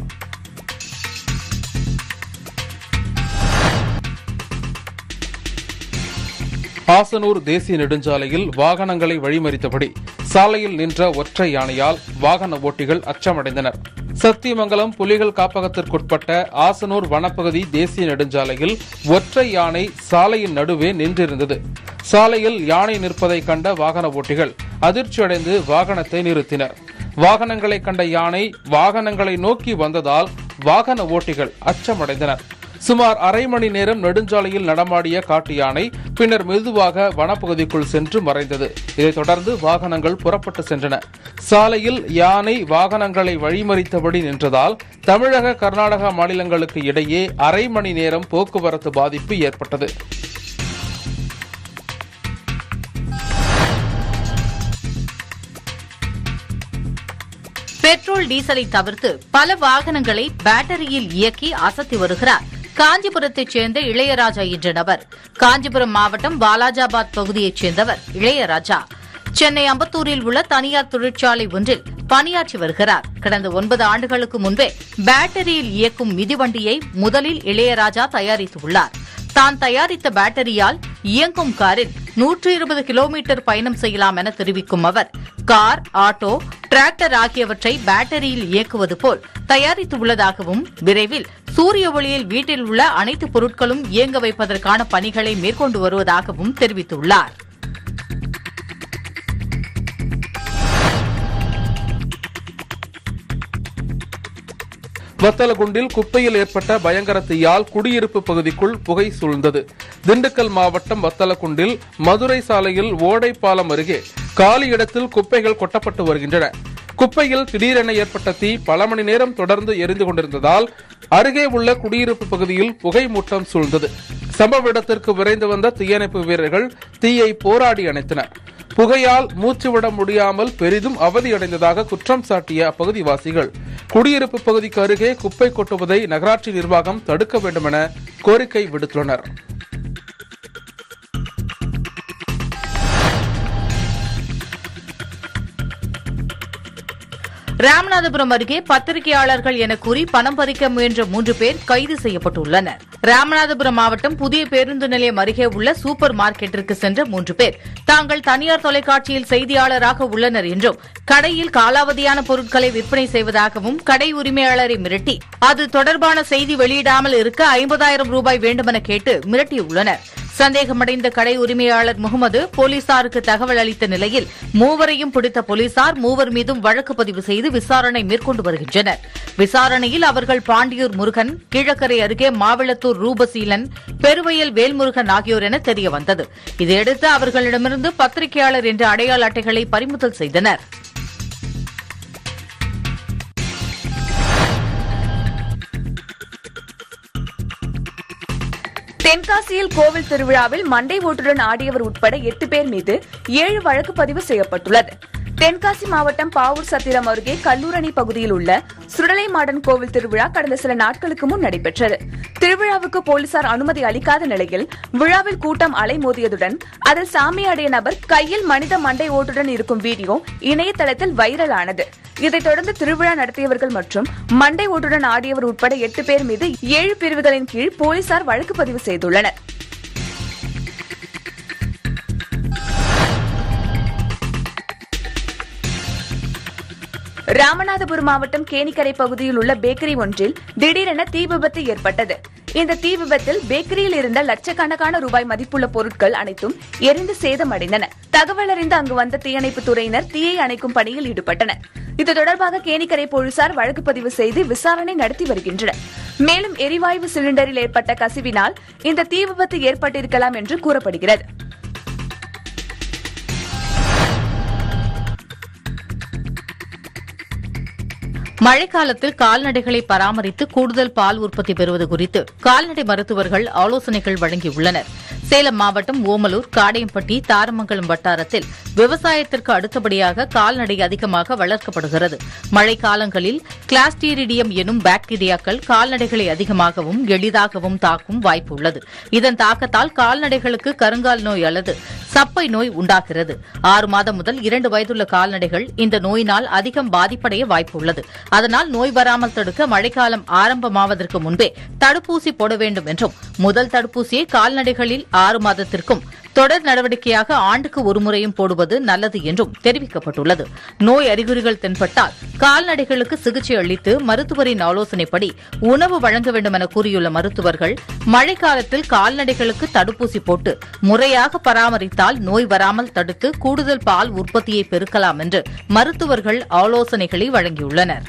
ஆசனூர் தேசிய நெடுஞ்சாலையில் வாகனங்களை வழிமறித்தபடி சாலையில் நின்ற ஒற்றை யானையால் வாகன ஓட்டிகள் அச்சமடைந்தனர் சத்தியமங்கலம் புலிகள் காப்பகத்திற்குட்பட்ட ஆசனூர் வனப்பகுதி தேசிய நெடுஞ்சாலையில் ஒற்றை யானை சாலையின் நடுவே நின்றிருந்தது சாலையில் யானை நிற்பதை கண்ட வாகன ஓட்டிகள் அதிர்ச்சியடைந்து வாகனத்தை நிறுத்தினர் வாகனங்களை கண்ட யானை வாகனங்களை நோக்கி வந்ததால் வாகன ஓட்டிகள் அச்சமடைந்தனர் சுமார் அரை மணி நேரம் நெடுஞ்சாலையில் நடமாடிய காட்டு யானை பின்னர் மெதுவாக வனப்பகுதிக்குள் சென்று மறைந்தது இதைத் தொடர்ந்து வாகனங்கள் புறப்பட்டு சென்றன சாலையில் யானை வாகனங்களை வழிமறித்தபடி நின்றதால் தமிழக கர்நாடகா மாநிலங்களுக்கு இடையே அரை மணி நேரம் போக்குவரத்து பாதிப்பு ஏற்பட்டது பெட்ரோல் டீசலை தவிர்த்து பல வாகனங்களை பேட்டரியில் இயக்கி அசத்தி வருகிறார் காஞ்சிபுரத்தைச் சேர்ந்த இளையராஜா என்ற நபர் காஞ்சிபுரம் மாவட்டம் வாலாஜாபாத் பகுதியைச் சேர்ந்தவர் இளையராஜா சென்னை அம்பத்தூரில் உள்ள தனியார் தொழிற்சாலை ஒன்றில் பணியாற்றி வருகிறார் கடந்த ஒன்பது ஆண்டுகளுக்கு முன்பே பேட்டரியில் இயக்கும் மிதிவண்டியை முதலில் இளையராஜா தயாரித்துள்ளார் தான் தயாரித்த பேட்டரியால் இயங்கும் காரில் நூற்று இருபது கிலோமீட்டர் பயணம் செய்யலாம் என தெரிவிக்கும் அவர் கார் ஆட்டோ டிராக்டர் ஆகியவற்றை பேட்டரியில் இயக்குவது போல் தயாரித்துள்ளதாகவும் விரைவில் சூரிய ஒளியில் வீட்டில் உள்ள அனைத்து பொருட்களும் இயங்க வைப்பதற்கான பணிகளை மேற்கொண்டு வருவதாகவும் தெரிவித்துள்ளார் வத்தலகுண்டில் குப்பையில் ஏற்பட்ட பயங்கர தீயால் குடியிருப்பு பகுதிக்குள் புகை சூழ்ந்தது திண்டுக்கல் மாவட்டம் வத்தலகுண்டில் மதுரை சாலையில் ஓடை பாலம் அருகே காலி இடத்தில் குப்பைகள் கொட்டப்பட்டு வருகின்றன குப்பையில் திடீரென ஏற்பட்ட தீ பல மணி நேரம் தொடர்ந்து எரிந்து கொண்டிருந்ததால் அருகே உள்ள குடியிருப்பு பகுதியில் புகை மூட்டம் சூழ்ந்தது சம்பவ இடத்திற்கு விரைந்து வந்த தீயணைப்பு வீரர்கள் தீயை போராடி அணைத்தனர் புகையால் மூச்சுவிட முடியாமல் பெரிதும் அவதியடைந்ததாக குற்றம் சாட்டிய அப்பகுதிவாசிகள் குடியிருப்பு பகுதிக்கு அருகே குப்பை கொட்டுவதை நகராட்சி நிர்வாகம் தடுக்க வேண்டும் என கோரிக்கை விடுத்துள்ளனர் ராமநாதபுரம் அருகே பத்திரிகையாளர்கள் என கூறி பணம் பறிக்க முயன்ற மூன்று பேர் கைது செய்யப்பட்டுள்ளனர் ராமநாதபுரம் மாவட்டம் புதிய பேருந்து நிலையம் அருகே உள்ள சூப்பர் மார்க்கெட்டிற்கு சென்ற மூன்று பேர் தாங்கள் தனியார் தொலைக்காட்சியில் செய்தியாளராக உள்ளனர் என்றும் கடையில் காலாவதியான பொருட்களை விற்பனை செய்வதாகவும் கடை உரிமையாளரை மிரட்டி அது தொடர்பான செய்தி வெளியிடாமல் இருக்க ஐம்பதாயிரம் ரூபாய் வேண்டுமென கேட்டு மிரட்டியுள்ளனர் சந்தேகமடைந்த கடை உரிமையாளர் முகமது போலீசாருக்கு தகவல் அளித்த நிலையில் மூவரையும் பிடித்த போலீசார் மூவர் மீதும் வழக்கு பதிவு செய்து விசாரணை மேற்கொண்டு வருகின்றனர் விசாரணையில் அவர்கள் பாண்டியூர் முருகன் கீழக்கரை அருகே மாவிளத்தூர் ரூபசீலன் பெருவயல் வேல்முருகன் ஆகியோர் என தெரியவந்தது இதையடுத்து அவர்களிடமிருந்து பத்திரிகையாளர் என்ற அடையாள அட்டைகளை பறிமுதல் செய்தனர் தென்காசியில் கோவில் திருவிழாவில் மண்டை ஓட்டுடன் ஆடியவர் உட்பட எட்டு பேர் மீது ஏழு வழக்கு பதிவு செய்யப்பட்டுள்ளது தென்காசி மாவட்டம் பாவூர் சத்திரம் அருகே கல்லூரணி பகுதியில் உள்ள சுடலை மாடன் கோவில் திருவிழா கடந்த சில நாட்களுக்கு முன் நடைபெற்றது திருவிழாவுக்கு போலீசார் அனுமதி அளிக்காத நிலையில் விழாவில் கூட்டம் அலைமோதியதுடன் அதில் சாமியாடிய நபர் கையில் மனித மண்டை ஓட்டுடன் இருக்கும் வீடியோ இணையதளத்தில் வைரலானது இதைத் தொடர்ந்து திருவிழா நடத்தியவர்கள் மற்றும் மண்டை ஓட்டுடன் ஆடியவர் உட்பட எட்டு பேர் மீது ஏழு பிரிவுகளின் கீழ் போலீசார் வழக்கு பதிவு செய்துள்ளனர் ராமநாதபுரம் மாவட்டம் கேணிக்கரை பகுதியில் உள்ள பேக்கரி ஒன்றில் திடீரென தீ விபத்து ஏற்பட்டது இந்த தீ விபத்தில் பேக்கரியில் இருந்த லட்சக்கணக்கான ரூபாய் மதிப்புள்ள பொருட்கள் அனைத்தும் எரிந்து சேதமடைந்தன தகவல் அறிந்து அங்கு வந்த தீயணைப்பு துறையினர் தீயை அணைக்கும் பணியில் ஈடுபட்டனர் இது தொடர்பாக கேணிக்கரை போலீசார் வழக்கு பதிவு செய்து விசாரணை நடத்தி வருகின்றனர் மேலும் எரிவாயு சிலிண்டரில் ஏற்பட்ட கசிவினால் இந்த தீ விபத்து ஏற்பட்டிருக்கலாம் என்று கூறப்படுகிறது மழைக்காலத்தில் கால்நடைகளை பராமரித்து கூடுதல் பால் உற்பத்தி பெறுவது குறித்து கால்நடை மருத்துவர்கள் ஆலோசனைகள் வழங்கியுள்ளனர் சேலம் மாவட்டம் ஓமலூர் காடையம்பட்டி தாரமங்கலம் வட்டாரத்தில் விவசாயத்திற்கு அடுத்தபடியாக கால்நடை அதிகமாக வளர்க்கப்படுகிறது மழைக்காலங்களில் கிளாஸ்டீரிடியம் எனும் பாக்டீரியாக்கள் கால்நடைகளை அதிகமாகவும் எளிதாகவும் தாக்கும் வாய்ப்பு உள்ளது இதன் தாக்கத்தால் கால்நடைகளுக்கு கருங்கால் நோய் அல்லது சப்பை நோய் உண்டாகிறது ஆறு மாதம் முதல் இரண்டு வயதுள்ள கால்நடைகள் இந்த நோயினால் அதிகம் பாதிப்படைய வாய்ப்பு உள்ளது அதனால் நோய் வராமல் தடுக்க மழைக்காலம் ஆரம்பமாவதற்கு முன்பே தடுப்பூசி போட வேண்டும் என்றும் முதல் தடுப்பூசியை கால்நடைகளில் ஆறு மாதத்திற்கும் தொடர் நடவடிக்கையாக ஆண்டுக்கு ஒருமுறையும் போடுவது நல்லது என்றும் தெரிவிக்கப்பட்டுள்ளது நோய் அறிகுறிகள் தென்பட்டால் கால்நடைகளுக்கு சிகிச்சை அளித்து மருத்துவரின் ஆலோசனைப்படி உணவு வழங்க வேண்டும் என கூறியுள்ள மருத்துவர்கள் மழைக்காலத்தில் கால்நடைகளுக்கு தடுப்பூசி போட்டு முறையாக பராமரித்தால் நோய் வராமல் தடுத்து கூடுதல் பால் உற்பத்தியை பெருக்கலாம் என்று மருத்துவர்கள் ஆலோசனைகளை வழங்கியுள்ளனர்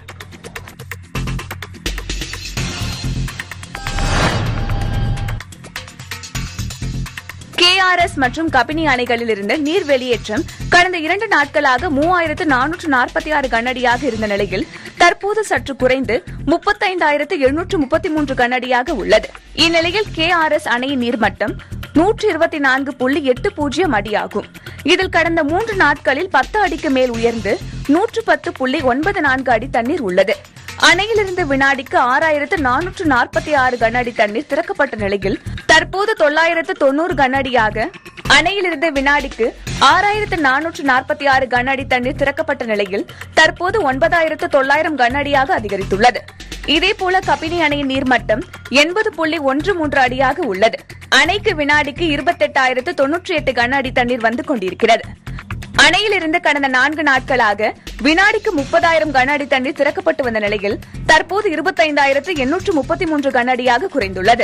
கேஆர்எஸ் மற்றும் கபினி அணைகளில் இருந்து நீர் வெளியேற்றம் கடந்த இரண்டு நாட்களாக மூவாயிரத்து நானூற்று நாற்பத்தி ஆறு கனஅடியாக இருந்த நிலையில் தற்போது சற்று குறைந்து முப்பத்தைந்தாயிரத்து எழுநூற்று முப்பத்தி மூன்று கனஅடியாக உள்ளது இந்நிலையில் கேஆர்எஸ் அணையின் நீர்மட்டம் நூற்று இருபத்தி நான்கு புள்ளி எட்டு பூஜ்ஜியம் அடியாகும் இதில் கடந்த மூன்று நாட்களில் பத்து அடிக்கு மேல் உயர்ந்து நூற்று பத்து புள்ளி ஒன்பது நான்கு அடி தண்ணீர் உள்ளது அணையிலிருந்து வினாடிக்கு ஆறாயிரத்து நானூற்று நாற்பத்தி ஆறு கன அடி தண்ணீர் திறக்கப்பட்ட நிலையில் தற்போது தொள்ளாயிரத்து தொண்ணூறு கன அடியாக அணையிலிருந்து வினாடிக்கு ஆறாயிரத்து நானூற்று நாற்பத்தி ஆறு கன அடி தண்ணீர் திறக்கப்பட்ட நிலையில் தற்போது ஒன்பதாயிரத்து தொள்ளாயிரம் கன அடியாக அதிகரித்துள்ளது இதேபோல கபினி அணையின் நீர்மட்டம் எண்பது புள்ளி ஒன்று மூன்று அடியாக உள்ளது அணைக்கு வினாடிக்கு இருபத்தெட்டாயிரத்து தொன்னூற்றி எட்டு கன அடி தண்ணீர் வந்து கொண்டிருக்கிறது அணையிலிருந்து கடந்த நான்கு நாட்களாக வினாடிக்கு முப்பதாயிரம் கன அடி தண்ணீர் திறக்கப்பட்டு வந்த நிலையில் தற்போது இருபத்தைந்தாயிரத்து எண்ணூற்று முப்பத்தி மூன்று கன அடியாக குறைந்துள்ளது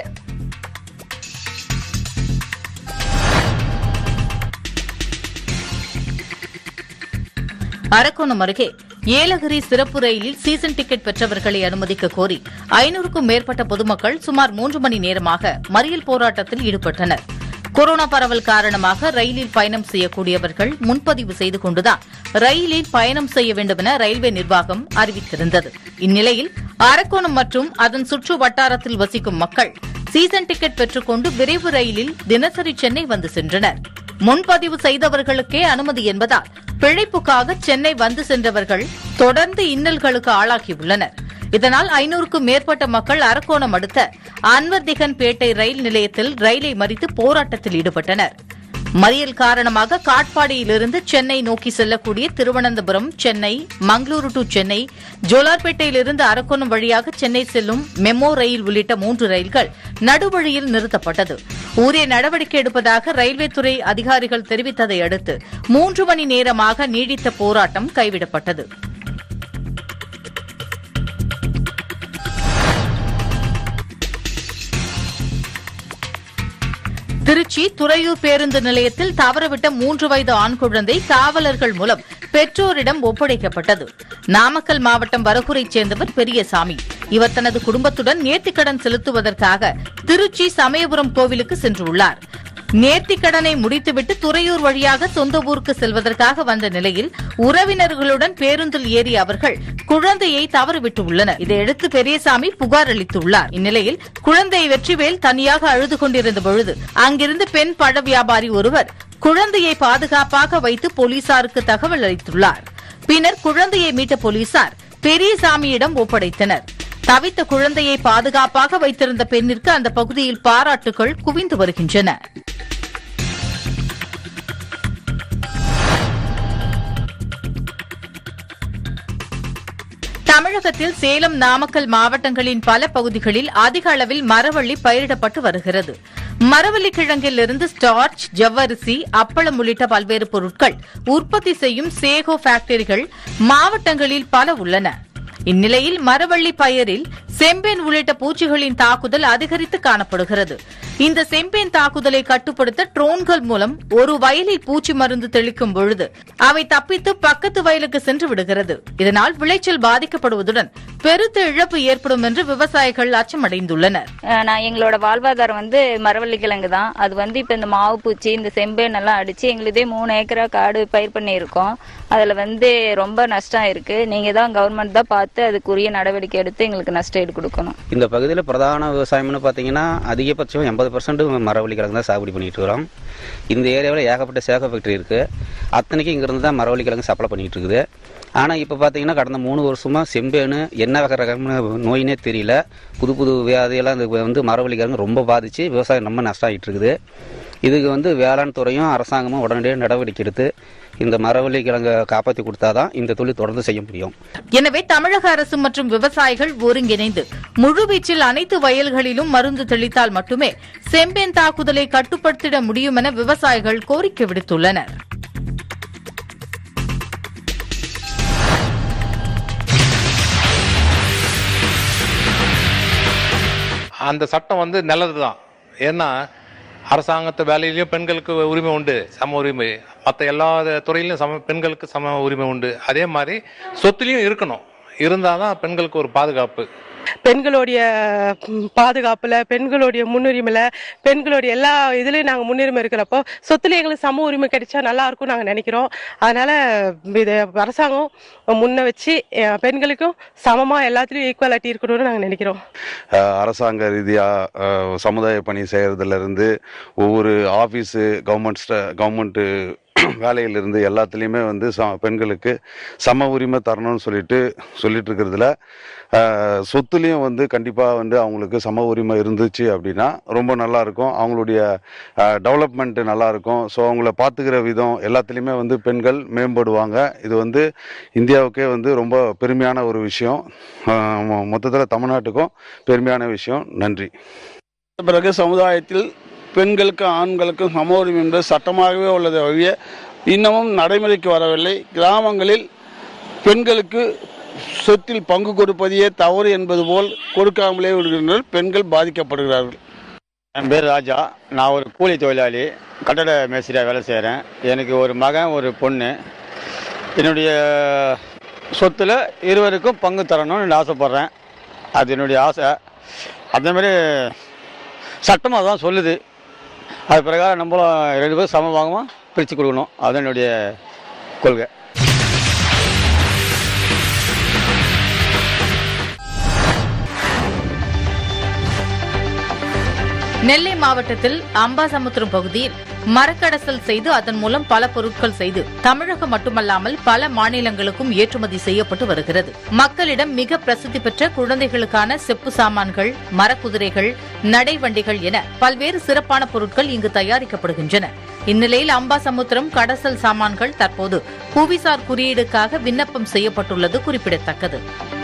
அரக்கோணம் அருகே ஏலகிரி சிறப்பு ரயிலில் சீசன் டிக்கெட் பெற்றவர்களை அனுமதிக்க கோரி ஐநூறுக்கும் மேற்பட்ட பொதுமக்கள் சுமார் மூன்று மணி நேரமாக மறியல் போராட்டத்தில் ஈடுபட்டனர் கொரோனா பரவல் காரணமாக ரயிலில் பயணம் செய்யக்கூடியவர்கள் முன்பதிவு செய்து கொண்டுதான் ரயிலில் பயணம் செய்ய வேண்டும் என ரயில்வே நிர்வாகம் அறிவித்திருந்தது இந்நிலையில் அரக்கோணம் மற்றும் அதன் சுற்று வட்டாரத்தில் வசிக்கும் மக்கள் சீசன் டிக்கெட் பெற்றுக்கொண்டு விரைவு ரயிலில் தினசரி சென்னை வந்து சென்றனர் முன்பதிவு செய்தவர்களுக்கே அனுமதி என்பதால் பிழைப்புக்காக சென்னை வந்து சென்றவர்கள் தொடர்ந்து இன்னல்களுக்கு ஆளாகியுள்ளனர் இதனால் ஐநூறுக்கும் மேற்பட்ட மக்கள் அரக்கோணம் அடுத்த அன்வர்திகன் பேட்டை ரயில் நிலையத்தில் ரயிலை மறித்து போராட்டத்தில் ஈடுபட்டனர் மறியல் காரணமாக காட்பாடியிலிருந்து சென்னை நோக்கி செல்லக்கூடிய திருவனந்தபுரம் சென்னை மங்களூரு டு சென்னை ஜோலார்பேட்டையிலிருந்து அரக்கோணம் வழியாக சென்னை செல்லும் மெமோ ரயில் உள்ளிட்ட மூன்று ரயில்கள் நடுவழியில் நிறுத்தப்பட்டது உரிய நடவடிக்கை எடுப்பதாக ரயில்வே துறை அதிகாரிகள் தெரிவித்ததை அடுத்து மூன்று மணி நேரமாக நீடித்த போராட்டம் கைவிடப்பட்டது திருச்சி துறையூர் பேருந்து நிலையத்தில் தவறவிட்ட மூன்று வயது ஆண் குழந்தை காவலர்கள் மூலம் பெற்றோரிடம் ஒப்படைக்கப்பட்டது நாமக்கல் மாவட்டம் வரகூரைச் சேர்ந்தவர் பெரியசாமி இவர் தனது குடும்பத்துடன் நேர்த்திக்கடன் செலுத்துவதற்காக திருச்சி சமயபுரம் கோவிலுக்கு சென்றுள்ளார் நேர்த்திக் கடனை முடித்துவிட்டு துறையூர் வழியாக சொந்த ஊருக்கு செல்வதற்காக வந்த நிலையில் உறவினர்களுடன் பேருந்தில் ஏறிய அவர்கள் குழந்தையை தவறவிட்டுள்ளனர் இதையடுத்து பெரியசாமி புகார் அளித்துள்ளார் இந்நிலையில் குழந்தை வெற்றிவேல் தனியாக அழுது கொண்டிருந்த பொழுது அங்கிருந்து பெண் பழ வியாபாரி ஒருவர் குழந்தையை பாதுகாப்பாக வைத்து போலீசாருக்கு தகவல் அளித்துள்ளார் பின்னர் குழந்தையை மீட்ட போலீசார் பெரியசாமியிடம் ஒப்படைத்தனர் தவித்த குழந்தையை பாதுகாப்பாக வைத்திருந்த பெண்ணிற்கு அந்த பகுதியில் பாராட்டுகள் குவிந்து வருகின்றன தமிழகத்தில் சேலம் நாமக்கல் மாவட்டங்களின் பல பகுதிகளில் அதிக அளவில் மரவள்ளி பயிரிடப்பட்டு வருகிறது மரவள்ளி கிழங்கில் இருந்து ஸ்டார்ச் ஜவ்வரிசி அப்பளம் உள்ளிட்ட பல்வேறு பொருட்கள் உற்பத்தி செய்யும் சேகோ ஃபேக்டரிகள் மாவட்டங்களில் பல உள்ளன இந்நிலையில் மரவள்ளி பயிரில் செம்பேன் உள்ளிட்ட பூச்சிகளின் தாக்குதல் அதிகரித்து காணப்படுகிறது இந்த செம்பேன் தாக்குதலை கட்டுப்படுத்த ட்ரோன்கள் மூலம் ஒரு வயலில் பூச்சி மருந்து தெளிக்கும் பொழுது அவை தப்பித்து பக்கத்து வயலுக்கு சென்று விடுகிறது இதனால் விளைச்சல் பாதிக்கப்படுவதுடன் பெருத்த இழப்பு ஏற்படும் என்று விவசாயிகள் அச்சமடைந்துள்ளனர் அஹ் நான் எங்களோட வாழ்வாதாரம் வந்து மரவள்ளி கிழங்கு தான் அது வந்து இப்போ இந்த மாவு பூச்சி இந்த செம்பேன் எல்லாம் அடிச்சு எங்களுதே மூணு ஏக்கரா காடு பயிர் பண்ணியிருக்கோம் அதுல வந்து ரொம்ப நஷ்டம் இருக்கு நீங்க தான் கவர்மெண்ட் தான் பார்த்து அதுக்குரிய நடவடிக்கை எடுத்து எங்களுக்கு நஷ்ட ஈடு கொடுக்கணும் இந்த பகுதியில் பிரதான விவசாயம்னு பார்த்தீங்கன்னா அதிகபட்சம் எண்பது பர்சன்ட் மரவள்ளி கிழங்கு தான் சாகுபடி பண்ணிட்டு இருக்கிறோம் இந்த ஏரியாவில் ஏகப்பட்ட சேக ஃபேக்டரி இருக்குது அத்தனைக்கும் இங்கிருந்து தான் மரவள்ளி கிழங்கு சப்ளை பண்ணிட்டு இருக்குது ஆனால் இப்போ பார்த்தீங்கன்னா கடந்த மூணு வருஷமாக செம்பேனு என்ன வகை ரகம்னு நோயினே தெரியல புது புது வியாதியெல்லாம் இது வந்து மரவள்ளி கிழங்கு ரொம்ப பாதித்து விவசாயம் ரொம்ப நஷ்டம் ஆகிட்டு இருக்குது இதுக்கு வந்து வேளாண் துறையும் அரசாங்கமும் உடனடியாக நடவடிக்கை எடுத்து இந்த மரவள்ளி கிழங்கை காப்பாற்றி கொடுத்தாதான் இந்த தொழில் தொடர்ந்து செய்ய முடியும் எனவே தமிழக அரசு மற்றும் விவசாயிகள் ஒருங்கிணைந்து முழுவீச்சில் அனைத்து வயல்களிலும் மருந்து தெளித்தால் மட்டுமே செம்பேன் தாக்குதலை கட்டுப்படுத்திட முடியும் என விவசாயிகள் கோரிக்கை விடுத்துள்ளனர் அந்த சட்டம் வந்து நல்லது தான் ஏன்னா அரசாங்கத்து வேலையிலையும் பெண்களுக்கு உரிமை உண்டு சம உரிமை மற்ற எல்லா துறையிலையும் சம பெண்களுக்கு சம உரிமை உண்டு அதே மாதிரி சொத்துலையும் இருக்கணும் இருந்தால் தான் பெண்களுக்கு ஒரு பாதுகாப்பு பெண்களுடைய ம், பாதுகாப்புல பெண்களுடைய முன்னுரிமையில பெண்களுடைய எல்லா இதுலயும் நாங்க முன்னுரிமை இருக்கிறப்போ சொத்துல எங்களுக்கு சம உரிமை கிடைச்சா நல்லா இருக்கும் நாங்க நினைக்கிறோம் அதனால இது அரசாங்கம் முன்ன வச்சு அஹ், பெண்களுக்கும் சமமா எல்லாத்துலயும் ஈக்குவாலிட்டி இருக்கணும்னு நாங்க நினைக்கிறோம் அஹ் அரசாங்க ரீதியாக சமுதாய பணி செய்கிறதுல இருந்து ஒவ்வொரு ஆஃபீஸு கவர்மெண்ட் கவர்மெண்ட்டு வேலையிலிருந்து எல்லாத்துலேயுமே வந்து ச பெண்களுக்கு சம உரிமை தரணும்னு சொல்லிட்டு சொல்லிட்டு இருக்கிறதுல அஹ், சொத்துலேயும் வந்து கண்டிப்பாக வந்து அவங்களுக்கு சம உரிமை இருந்துச்சு அப்படின்னா ரொம்ப நல்லா இருக்கும் அவங்களுடைய டெவலப்மெண்ட் நல்லா இருக்கும் ஸோ அவங்கள பார்த்துக்கிற விதம் எல்லாத்துலேயுமே வந்து பெண்கள் மேம்படுவாங்க இது வந்து இந்தியாவுக்கே வந்து ரொம்ப பெருமையான ஒரு விஷயம் மொத்தத்தில் தமிழ்நாட்டுக்கும் பெருமையான விஷயம் நன்றி பிறகு சமுதாயத்தில் பெண்களுக்கும் ஆண்களுக்கும் சம உரிமை என்பது சட்டமாகவே உள்ளது ஒழிய இன்னமும் நடைமுறைக்கு வரவில்லை கிராமங்களில் பெண்களுக்கு சொத்தில் பங்கு கொடுப்பதையே தவறு என்பது போல் கொடுக்காமலே விடுகின்றனர் பெண்கள் பாதிக்கப்படுகிறார்கள் என் பேர் ராஜா நான் ஒரு கூலி தொழிலாளி கட்டட மேஸ்திரியாக வேலை செய்கிறேன் எனக்கு ஒரு மகன் ஒரு பொண்ணு என்னுடைய சொத்தில் இருவருக்கும் பங்கு தரணும்னு நான் ஆசைப்பட்றேன் அது என்னுடைய ஆசை அதே மாதிரி சட்டம் அதான் சொல்லுது அது பிரகாரம் நம்மளும் ரெண்டு பேரும் சமபாகமாக பிரித்து கொடுக்கணும் அதுதான் என்னுடைய கொள்கை நெல்லை மாவட்டத்தில் அம்பாசமுத்திரம் பகுதியில் மரக்கடசல் செய்து அதன் மூலம் பல பொருட்கள் செய்து தமிழகம் மட்டுமல்லாமல் பல மாநிலங்களுக்கும் ஏற்றுமதி செய்யப்பட்டு வருகிறது மக்களிடம் மிக பிரசித்தி பெற்ற குழந்தைகளுக்கான செப்பு சாமான்கள் மரக்குதிரைகள் நடைவண்டிகள் என பல்வேறு சிறப்பான பொருட்கள் இங்கு தயாரிக்கப்படுகின்றன இந்நிலையில் அம்பாசமுத்திரம் கடசல் சாமான்கள் தற்போது புவிசார் குறியீடுக்காக விண்ணப்பம் செய்யப்பட்டுள்ளது குறிப்பிடத்தக்கது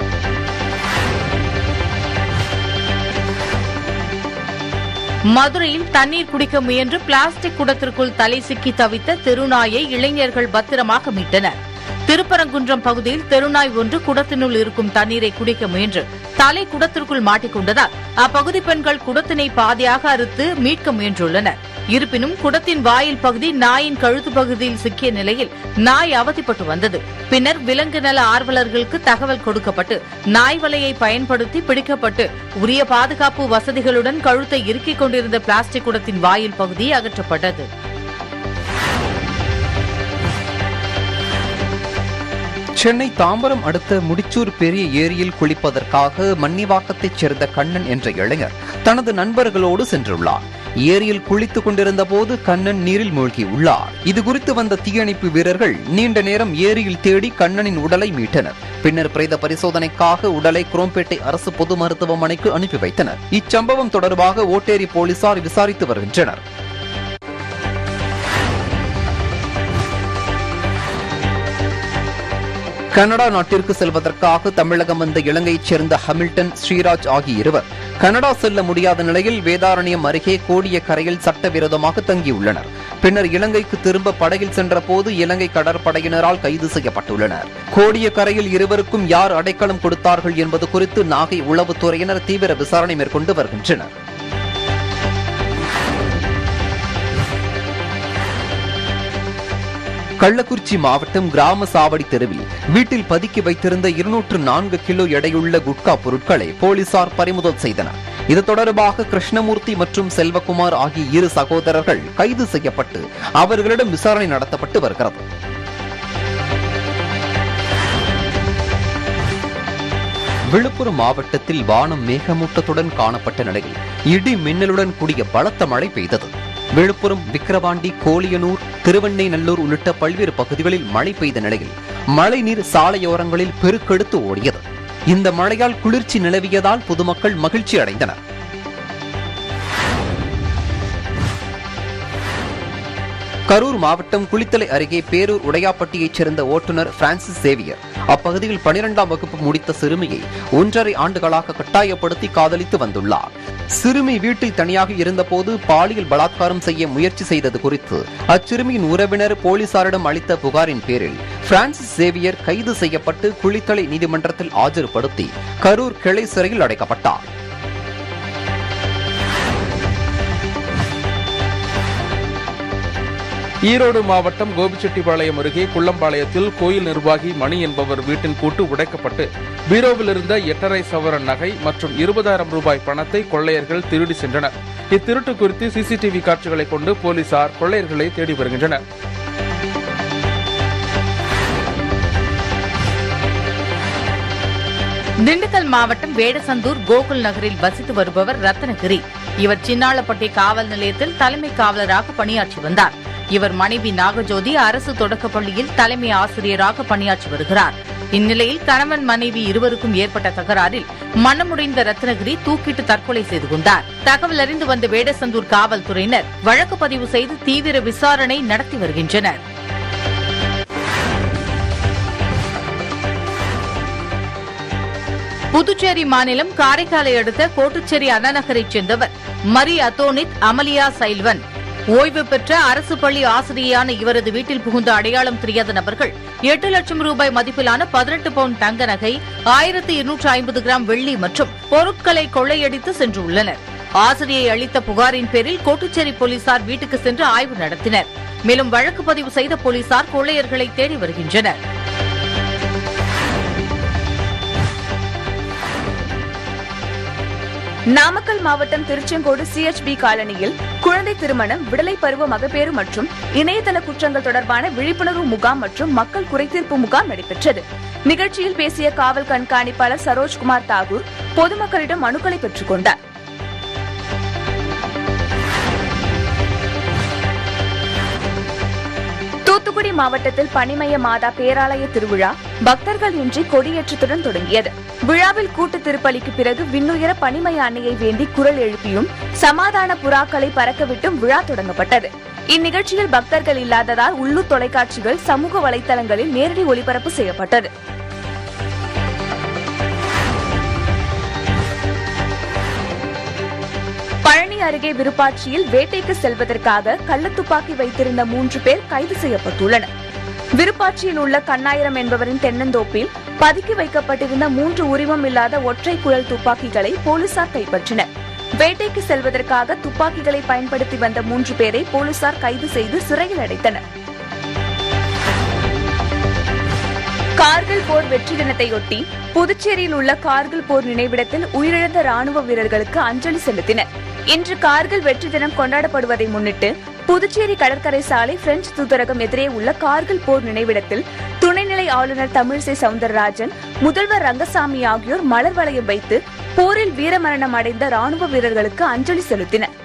மதுரையில் தண்ணீர் குடிக்க முயன்று பிளாஸ்டிக் குடத்திற்குள் தலை சிக்கி தவித்த தெருநாயை இளைஞர்கள் பத்திரமாக மீட்டனர் திருப்பரங்குன்றம் பகுதியில் தெருநாய் ஒன்று குடத்தினுள் இருக்கும் தண்ணீரை குடிக்க முயன்று தலை குடத்திற்குள் மாட்டிக்கொண்டதால் அப்பகுதி பெண்கள் குடத்தினை பாதியாக அறுத்து மீட்க முயன்றுள்ளனர் இருப்பினும் குடத்தின் வாயில் பகுதி நாயின் கழுத்து பகுதியில் சிக்கிய நிலையில் நாய் அவதிப்பட்டு வந்தது பின்னர் விலங்கு நல ஆர்வலர்களுக்கு தகவல் கொடுக்கப்பட்டு நாய் வலையை பயன்படுத்தி பிடிக்கப்பட்டு உரிய பாதுகாப்பு வசதிகளுடன் கழுத்தை இறுக்கிக் கொண்டிருந்த பிளாஸ்டிக் குடத்தின் வாயில் பகுதி அகற்றப்பட்டது சென்னை தாம்பரம் அடுத்த முடிச்சூர் பெரிய ஏரியில் குளிப்பதற்காக மன்னிவாக்கத்தைச் சேர்ந்த கண்ணன் என்ற இளைஞர் தனது நண்பர்களோடு சென்றுள்ளார் ஏரியில் குளித்துக் கொண்டிருந்த போது கண்ணன் நீரில் மூழ்கியுள்ளார் இது குறித்து வந்த தீயணைப்பு வீரர்கள் நீண்ட நேரம் ஏரியில் தேடி கண்ணனின் உடலை மீட்டனர் பின்னர் பிரேத பரிசோதனைக்காக உடலை குரோம்பேட்டை அரசு பொது மருத்துவமனைக்கு அனுப்பி வைத்தனர் இச்சம்பவம் தொடர்பாக ஓட்டேரி போலீசார் விசாரித்து வருகின்றனர் கனடா நாட்டிற்கு செல்வதற்காக தமிழகம் வந்த இலங்கையைச் சேர்ந்த ஹமில்டன் ஸ்ரீராஜ் ஆகிய இருவர் கனடா செல்ல முடியாத நிலையில் வேதாரண்யம் அருகே கோடிய கரையில் சட்டவிரோதமாக தங்கியுள்ளனர் பின்னர் இலங்கைக்கு திரும்ப படகில் சென்றபோது இலங்கை கடற்படையினரால் கைது செய்யப்பட்டுள்ளனர் கோடிய கரையில் இருவருக்கும் யார் அடைக்கலம் கொடுத்தார்கள் என்பது குறித்து நாகை உளவுத்துறையினர் தீவிர விசாரணை மேற்கொண்டு வருகின்றனர் கள்ளக்குறிச்சி மாவட்டம் கிராம சாவடி தெருவில் வீட்டில் பதுக்கி வைத்திருந்த இருநூற்று நான்கு கிலோ எடையுள்ள குட்கா பொருட்களை போலீசார் பறிமுதல் செய்தனர் இது தொடர்பாக கிருஷ்ணமூர்த்தி மற்றும் செல்வகுமார் ஆகிய இரு சகோதரர்கள் கைது செய்யப்பட்டு அவர்களிடம் விசாரணை நடத்தப்பட்டு வருகிறது விழுப்புரம் மாவட்டத்தில் வானம் மேகமூட்டத்துடன் காணப்பட்ட நிலையில் இடி மின்னலுடன் கூடிய பலத்த மழை பெய்தது விழுப்புரம் விக்கிரவாண்டி கோலியனூர் திருவெண்ணைநல்லூர் உள்ளிட்ட பல்வேறு பகுதிகளில் மழை பெய்த நிலையில் மழைநீர் சாலையோரங்களில் பெருக்கெடுத்து ஓடியது இந்த மழையால் குளிர்ச்சி நிலவியதால் பொதுமக்கள் மகிழ்ச்சி அடைந்தனர் கரூர் மாவட்டம் குளித்தலை அருகே பேரூர் உடையாப்பட்டியைச் சேர்ந்த ஓட்டுநர் பிரான்சிஸ் சேவியர் அப்பகுதியில் பனிரெண்டாம் வகுப்பு முடித்த சிறுமியை ஒன்றரை ஆண்டுகளாக கட்டாயப்படுத்தி காதலித்து வந்துள்ளார் சிறுமி வீட்டில் தனியாக இருந்தபோது பாலியல் பலாத்காரம் செய்ய முயற்சி செய்தது குறித்து அச்சிறுமியின் உறவினர் போலீசாரிடம் அளித்த புகாரின் பேரில் பிரான்சிஸ் சேவியர் கைது செய்யப்பட்டு குளித்தலை நீதிமன்றத்தில் ஆஜர்படுத்தி கரூர் கிளை சிறையில் அடைக்கப்பட்டார் ஈரோடு மாவட்டம் கோபிச்செட்டிப்பாளையம் அருகே குள்ளம்பாளையத்தில் கோயில் நிர்வாகி மணி என்பவர் வீட்டின் பூட்டு உடைக்கப்பட்டு பீரோவில் இருந்த எட்டரை சவரன் நகை மற்றும் இருபதாயிரம் ரூபாய் பணத்தை கொள்ளையர்கள் திருடி சென்றனர் இத்திருட்டு குறித்து சிசிடிவி காட்சிகளை கொண்டு போலீசார் கொள்ளையர்களை தேடி வருகின்றனர் திண்டுக்கல் மாவட்டம் வேடசந்தூர் கோகுல் நகரில் வசித்து வருபவர் ரத்னகிரி இவர் சின்னாளப்பட்டி காவல் நிலையத்தில் தலைமை காவலராக பணியாற்றி வந்தார் இவர் மனைவி நாகஜோதி அரசு தொடக்கப் பள்ளியில் தலைமை ஆசிரியராக பணியாற்றி வருகிறார் இந்நிலையில் கணவன் மனைவி இருவருக்கும் ஏற்பட்ட தகராறில் மனமுடைந்த ரத்னகிரி தூக்கிட்டு தற்கொலை செய்து கொண்டார் தகவல் அறிந்து வந்த வேடசந்தூர் காவல்துறையினர் வழக்கு பதிவு செய்து தீவிர விசாரணை நடத்தி வருகின்றனர் புதுச்சேரி மாநிலம் காரைக்காலை அடுத்த கோட்டுச்சேரி அண்ணாநகரைச் சேர்ந்தவர் மரி அத்தோனித் அமலியா சைல்வன் ஓய்வு பெற்ற அரசு பள்ளி ஆசிரியையான இவரது வீட்டில் புகுந்த அடையாளம் தெரியாத நபர்கள் எட்டு லட்சம் ரூபாய் மதிப்பிலான பதினெட்டு பவுண்ட் தங்க நகை ஆயிரத்து இருநூற்று ஐம்பது கிராம் வெள்ளி மற்றும் பொருட்களை கொள்ளையடித்து சென்றுள்ளனர் ஆசிரியை அளித்த புகாரின் பேரில் கோட்டுச்சேரி போலீசார் வீட்டுக்கு சென்று ஆய்வு நடத்தினர் மேலும் வழக்கு பதிவு செய்த போலீசார் கொள்ளையர்களை தேடி வருகின்றனர் நாமக்கல் மாவட்டம் திருச்செங்கோடு சிஎச்பி காலனியில் குழந்தை திருமணம் விடலை பருவ மகப்பேறு மற்றும் இணையதள குற்றங்கள் தொடர்பான விழிப்புணர்வு முகாம் மற்றும் மக்கள் குறைதீர்ப்பு முகாம் நடைபெற்றது நிகழ்ச்சியில் பேசிய காவல் கண்காணிப்பாளர் சரோஜ்குமார் தாகூர் பொதுமக்களிடம் மனுக்களை பெற்றுக் கொண்டார் தூத்துக்குடி மாவட்டத்தில் பனிமய மாதா பேராலய திருவிழா பக்தர்கள் இன்றி கொடியேற்றத்துடன் தொடங்கியது விழாவில் கூட்டு திருப்பலிக்கு பிறகு விண்ணுயர பனிமய அன்னையை வேண்டி குரல் எழுப்பியும் சமாதான புறாக்களை பறக்கவிட்டும் விழா தொடங்கப்பட்டது இந்நிகழ்ச்சியில் பக்தர்கள் இல்லாததால் உள்ளூர் தொலைக்காட்சிகள் சமூக வலைதளங்களில் நேரடி ஒளிபரப்பு செய்யப்பட்டது பழனி அருகே விருப்பாட்சியில் வேட்டைக்கு செல்வதற்காக கள்ளத்துப்பாக்கி வைத்திருந்த மூன்று பேர் கைது செய்யப்பட்டுள்ளனர் விருப்பாட்சியில் உள்ள கண்ணாயிரம் என்பவரின் தென்னந்தோப்பில் பதுக்கி வைக்கப்பட்டிருந்த மூன்று உரிமம் இல்லாத ஒற்றை குழல் துப்பாக்கிகளை போலீசார் கைப்பற்றினர் வேட்டைக்கு செல்வதற்காக துப்பாக்கிகளை பயன்படுத்தி வந்த மூன்று பேரை போலீசார் கைது செய்து சிறையில் அடைத்தனர் கார்கில் போர் வெற்றி தினத்தையொட்டி புதுச்சேரியில் உள்ள கார்கில் போர் நினைவிடத்தில் உயிரிழந்த ராணுவ வீரர்களுக்கு அஞ்சலி செலுத்தினர் இன்று கார்கில் வெற்றி தினம் கொண்டாடப்படுவதை முன்னிட்டு புதுச்சேரி கடற்கரை சாலை பிரெஞ்சு தூதரகம் எதிரே உள்ள கார்கில் போர் நினைவிடத்தில் துணைநிலை ஆளுநர் தமிழிசை சவுந்தரராஜன் முதல்வர் ரங்கசாமி ஆகியோர் மலர் வளையம் வைத்து போரில் வீரமரணம் அடைந்த ராணுவ வீரர்களுக்கு அஞ்சலி செலுத்தினர்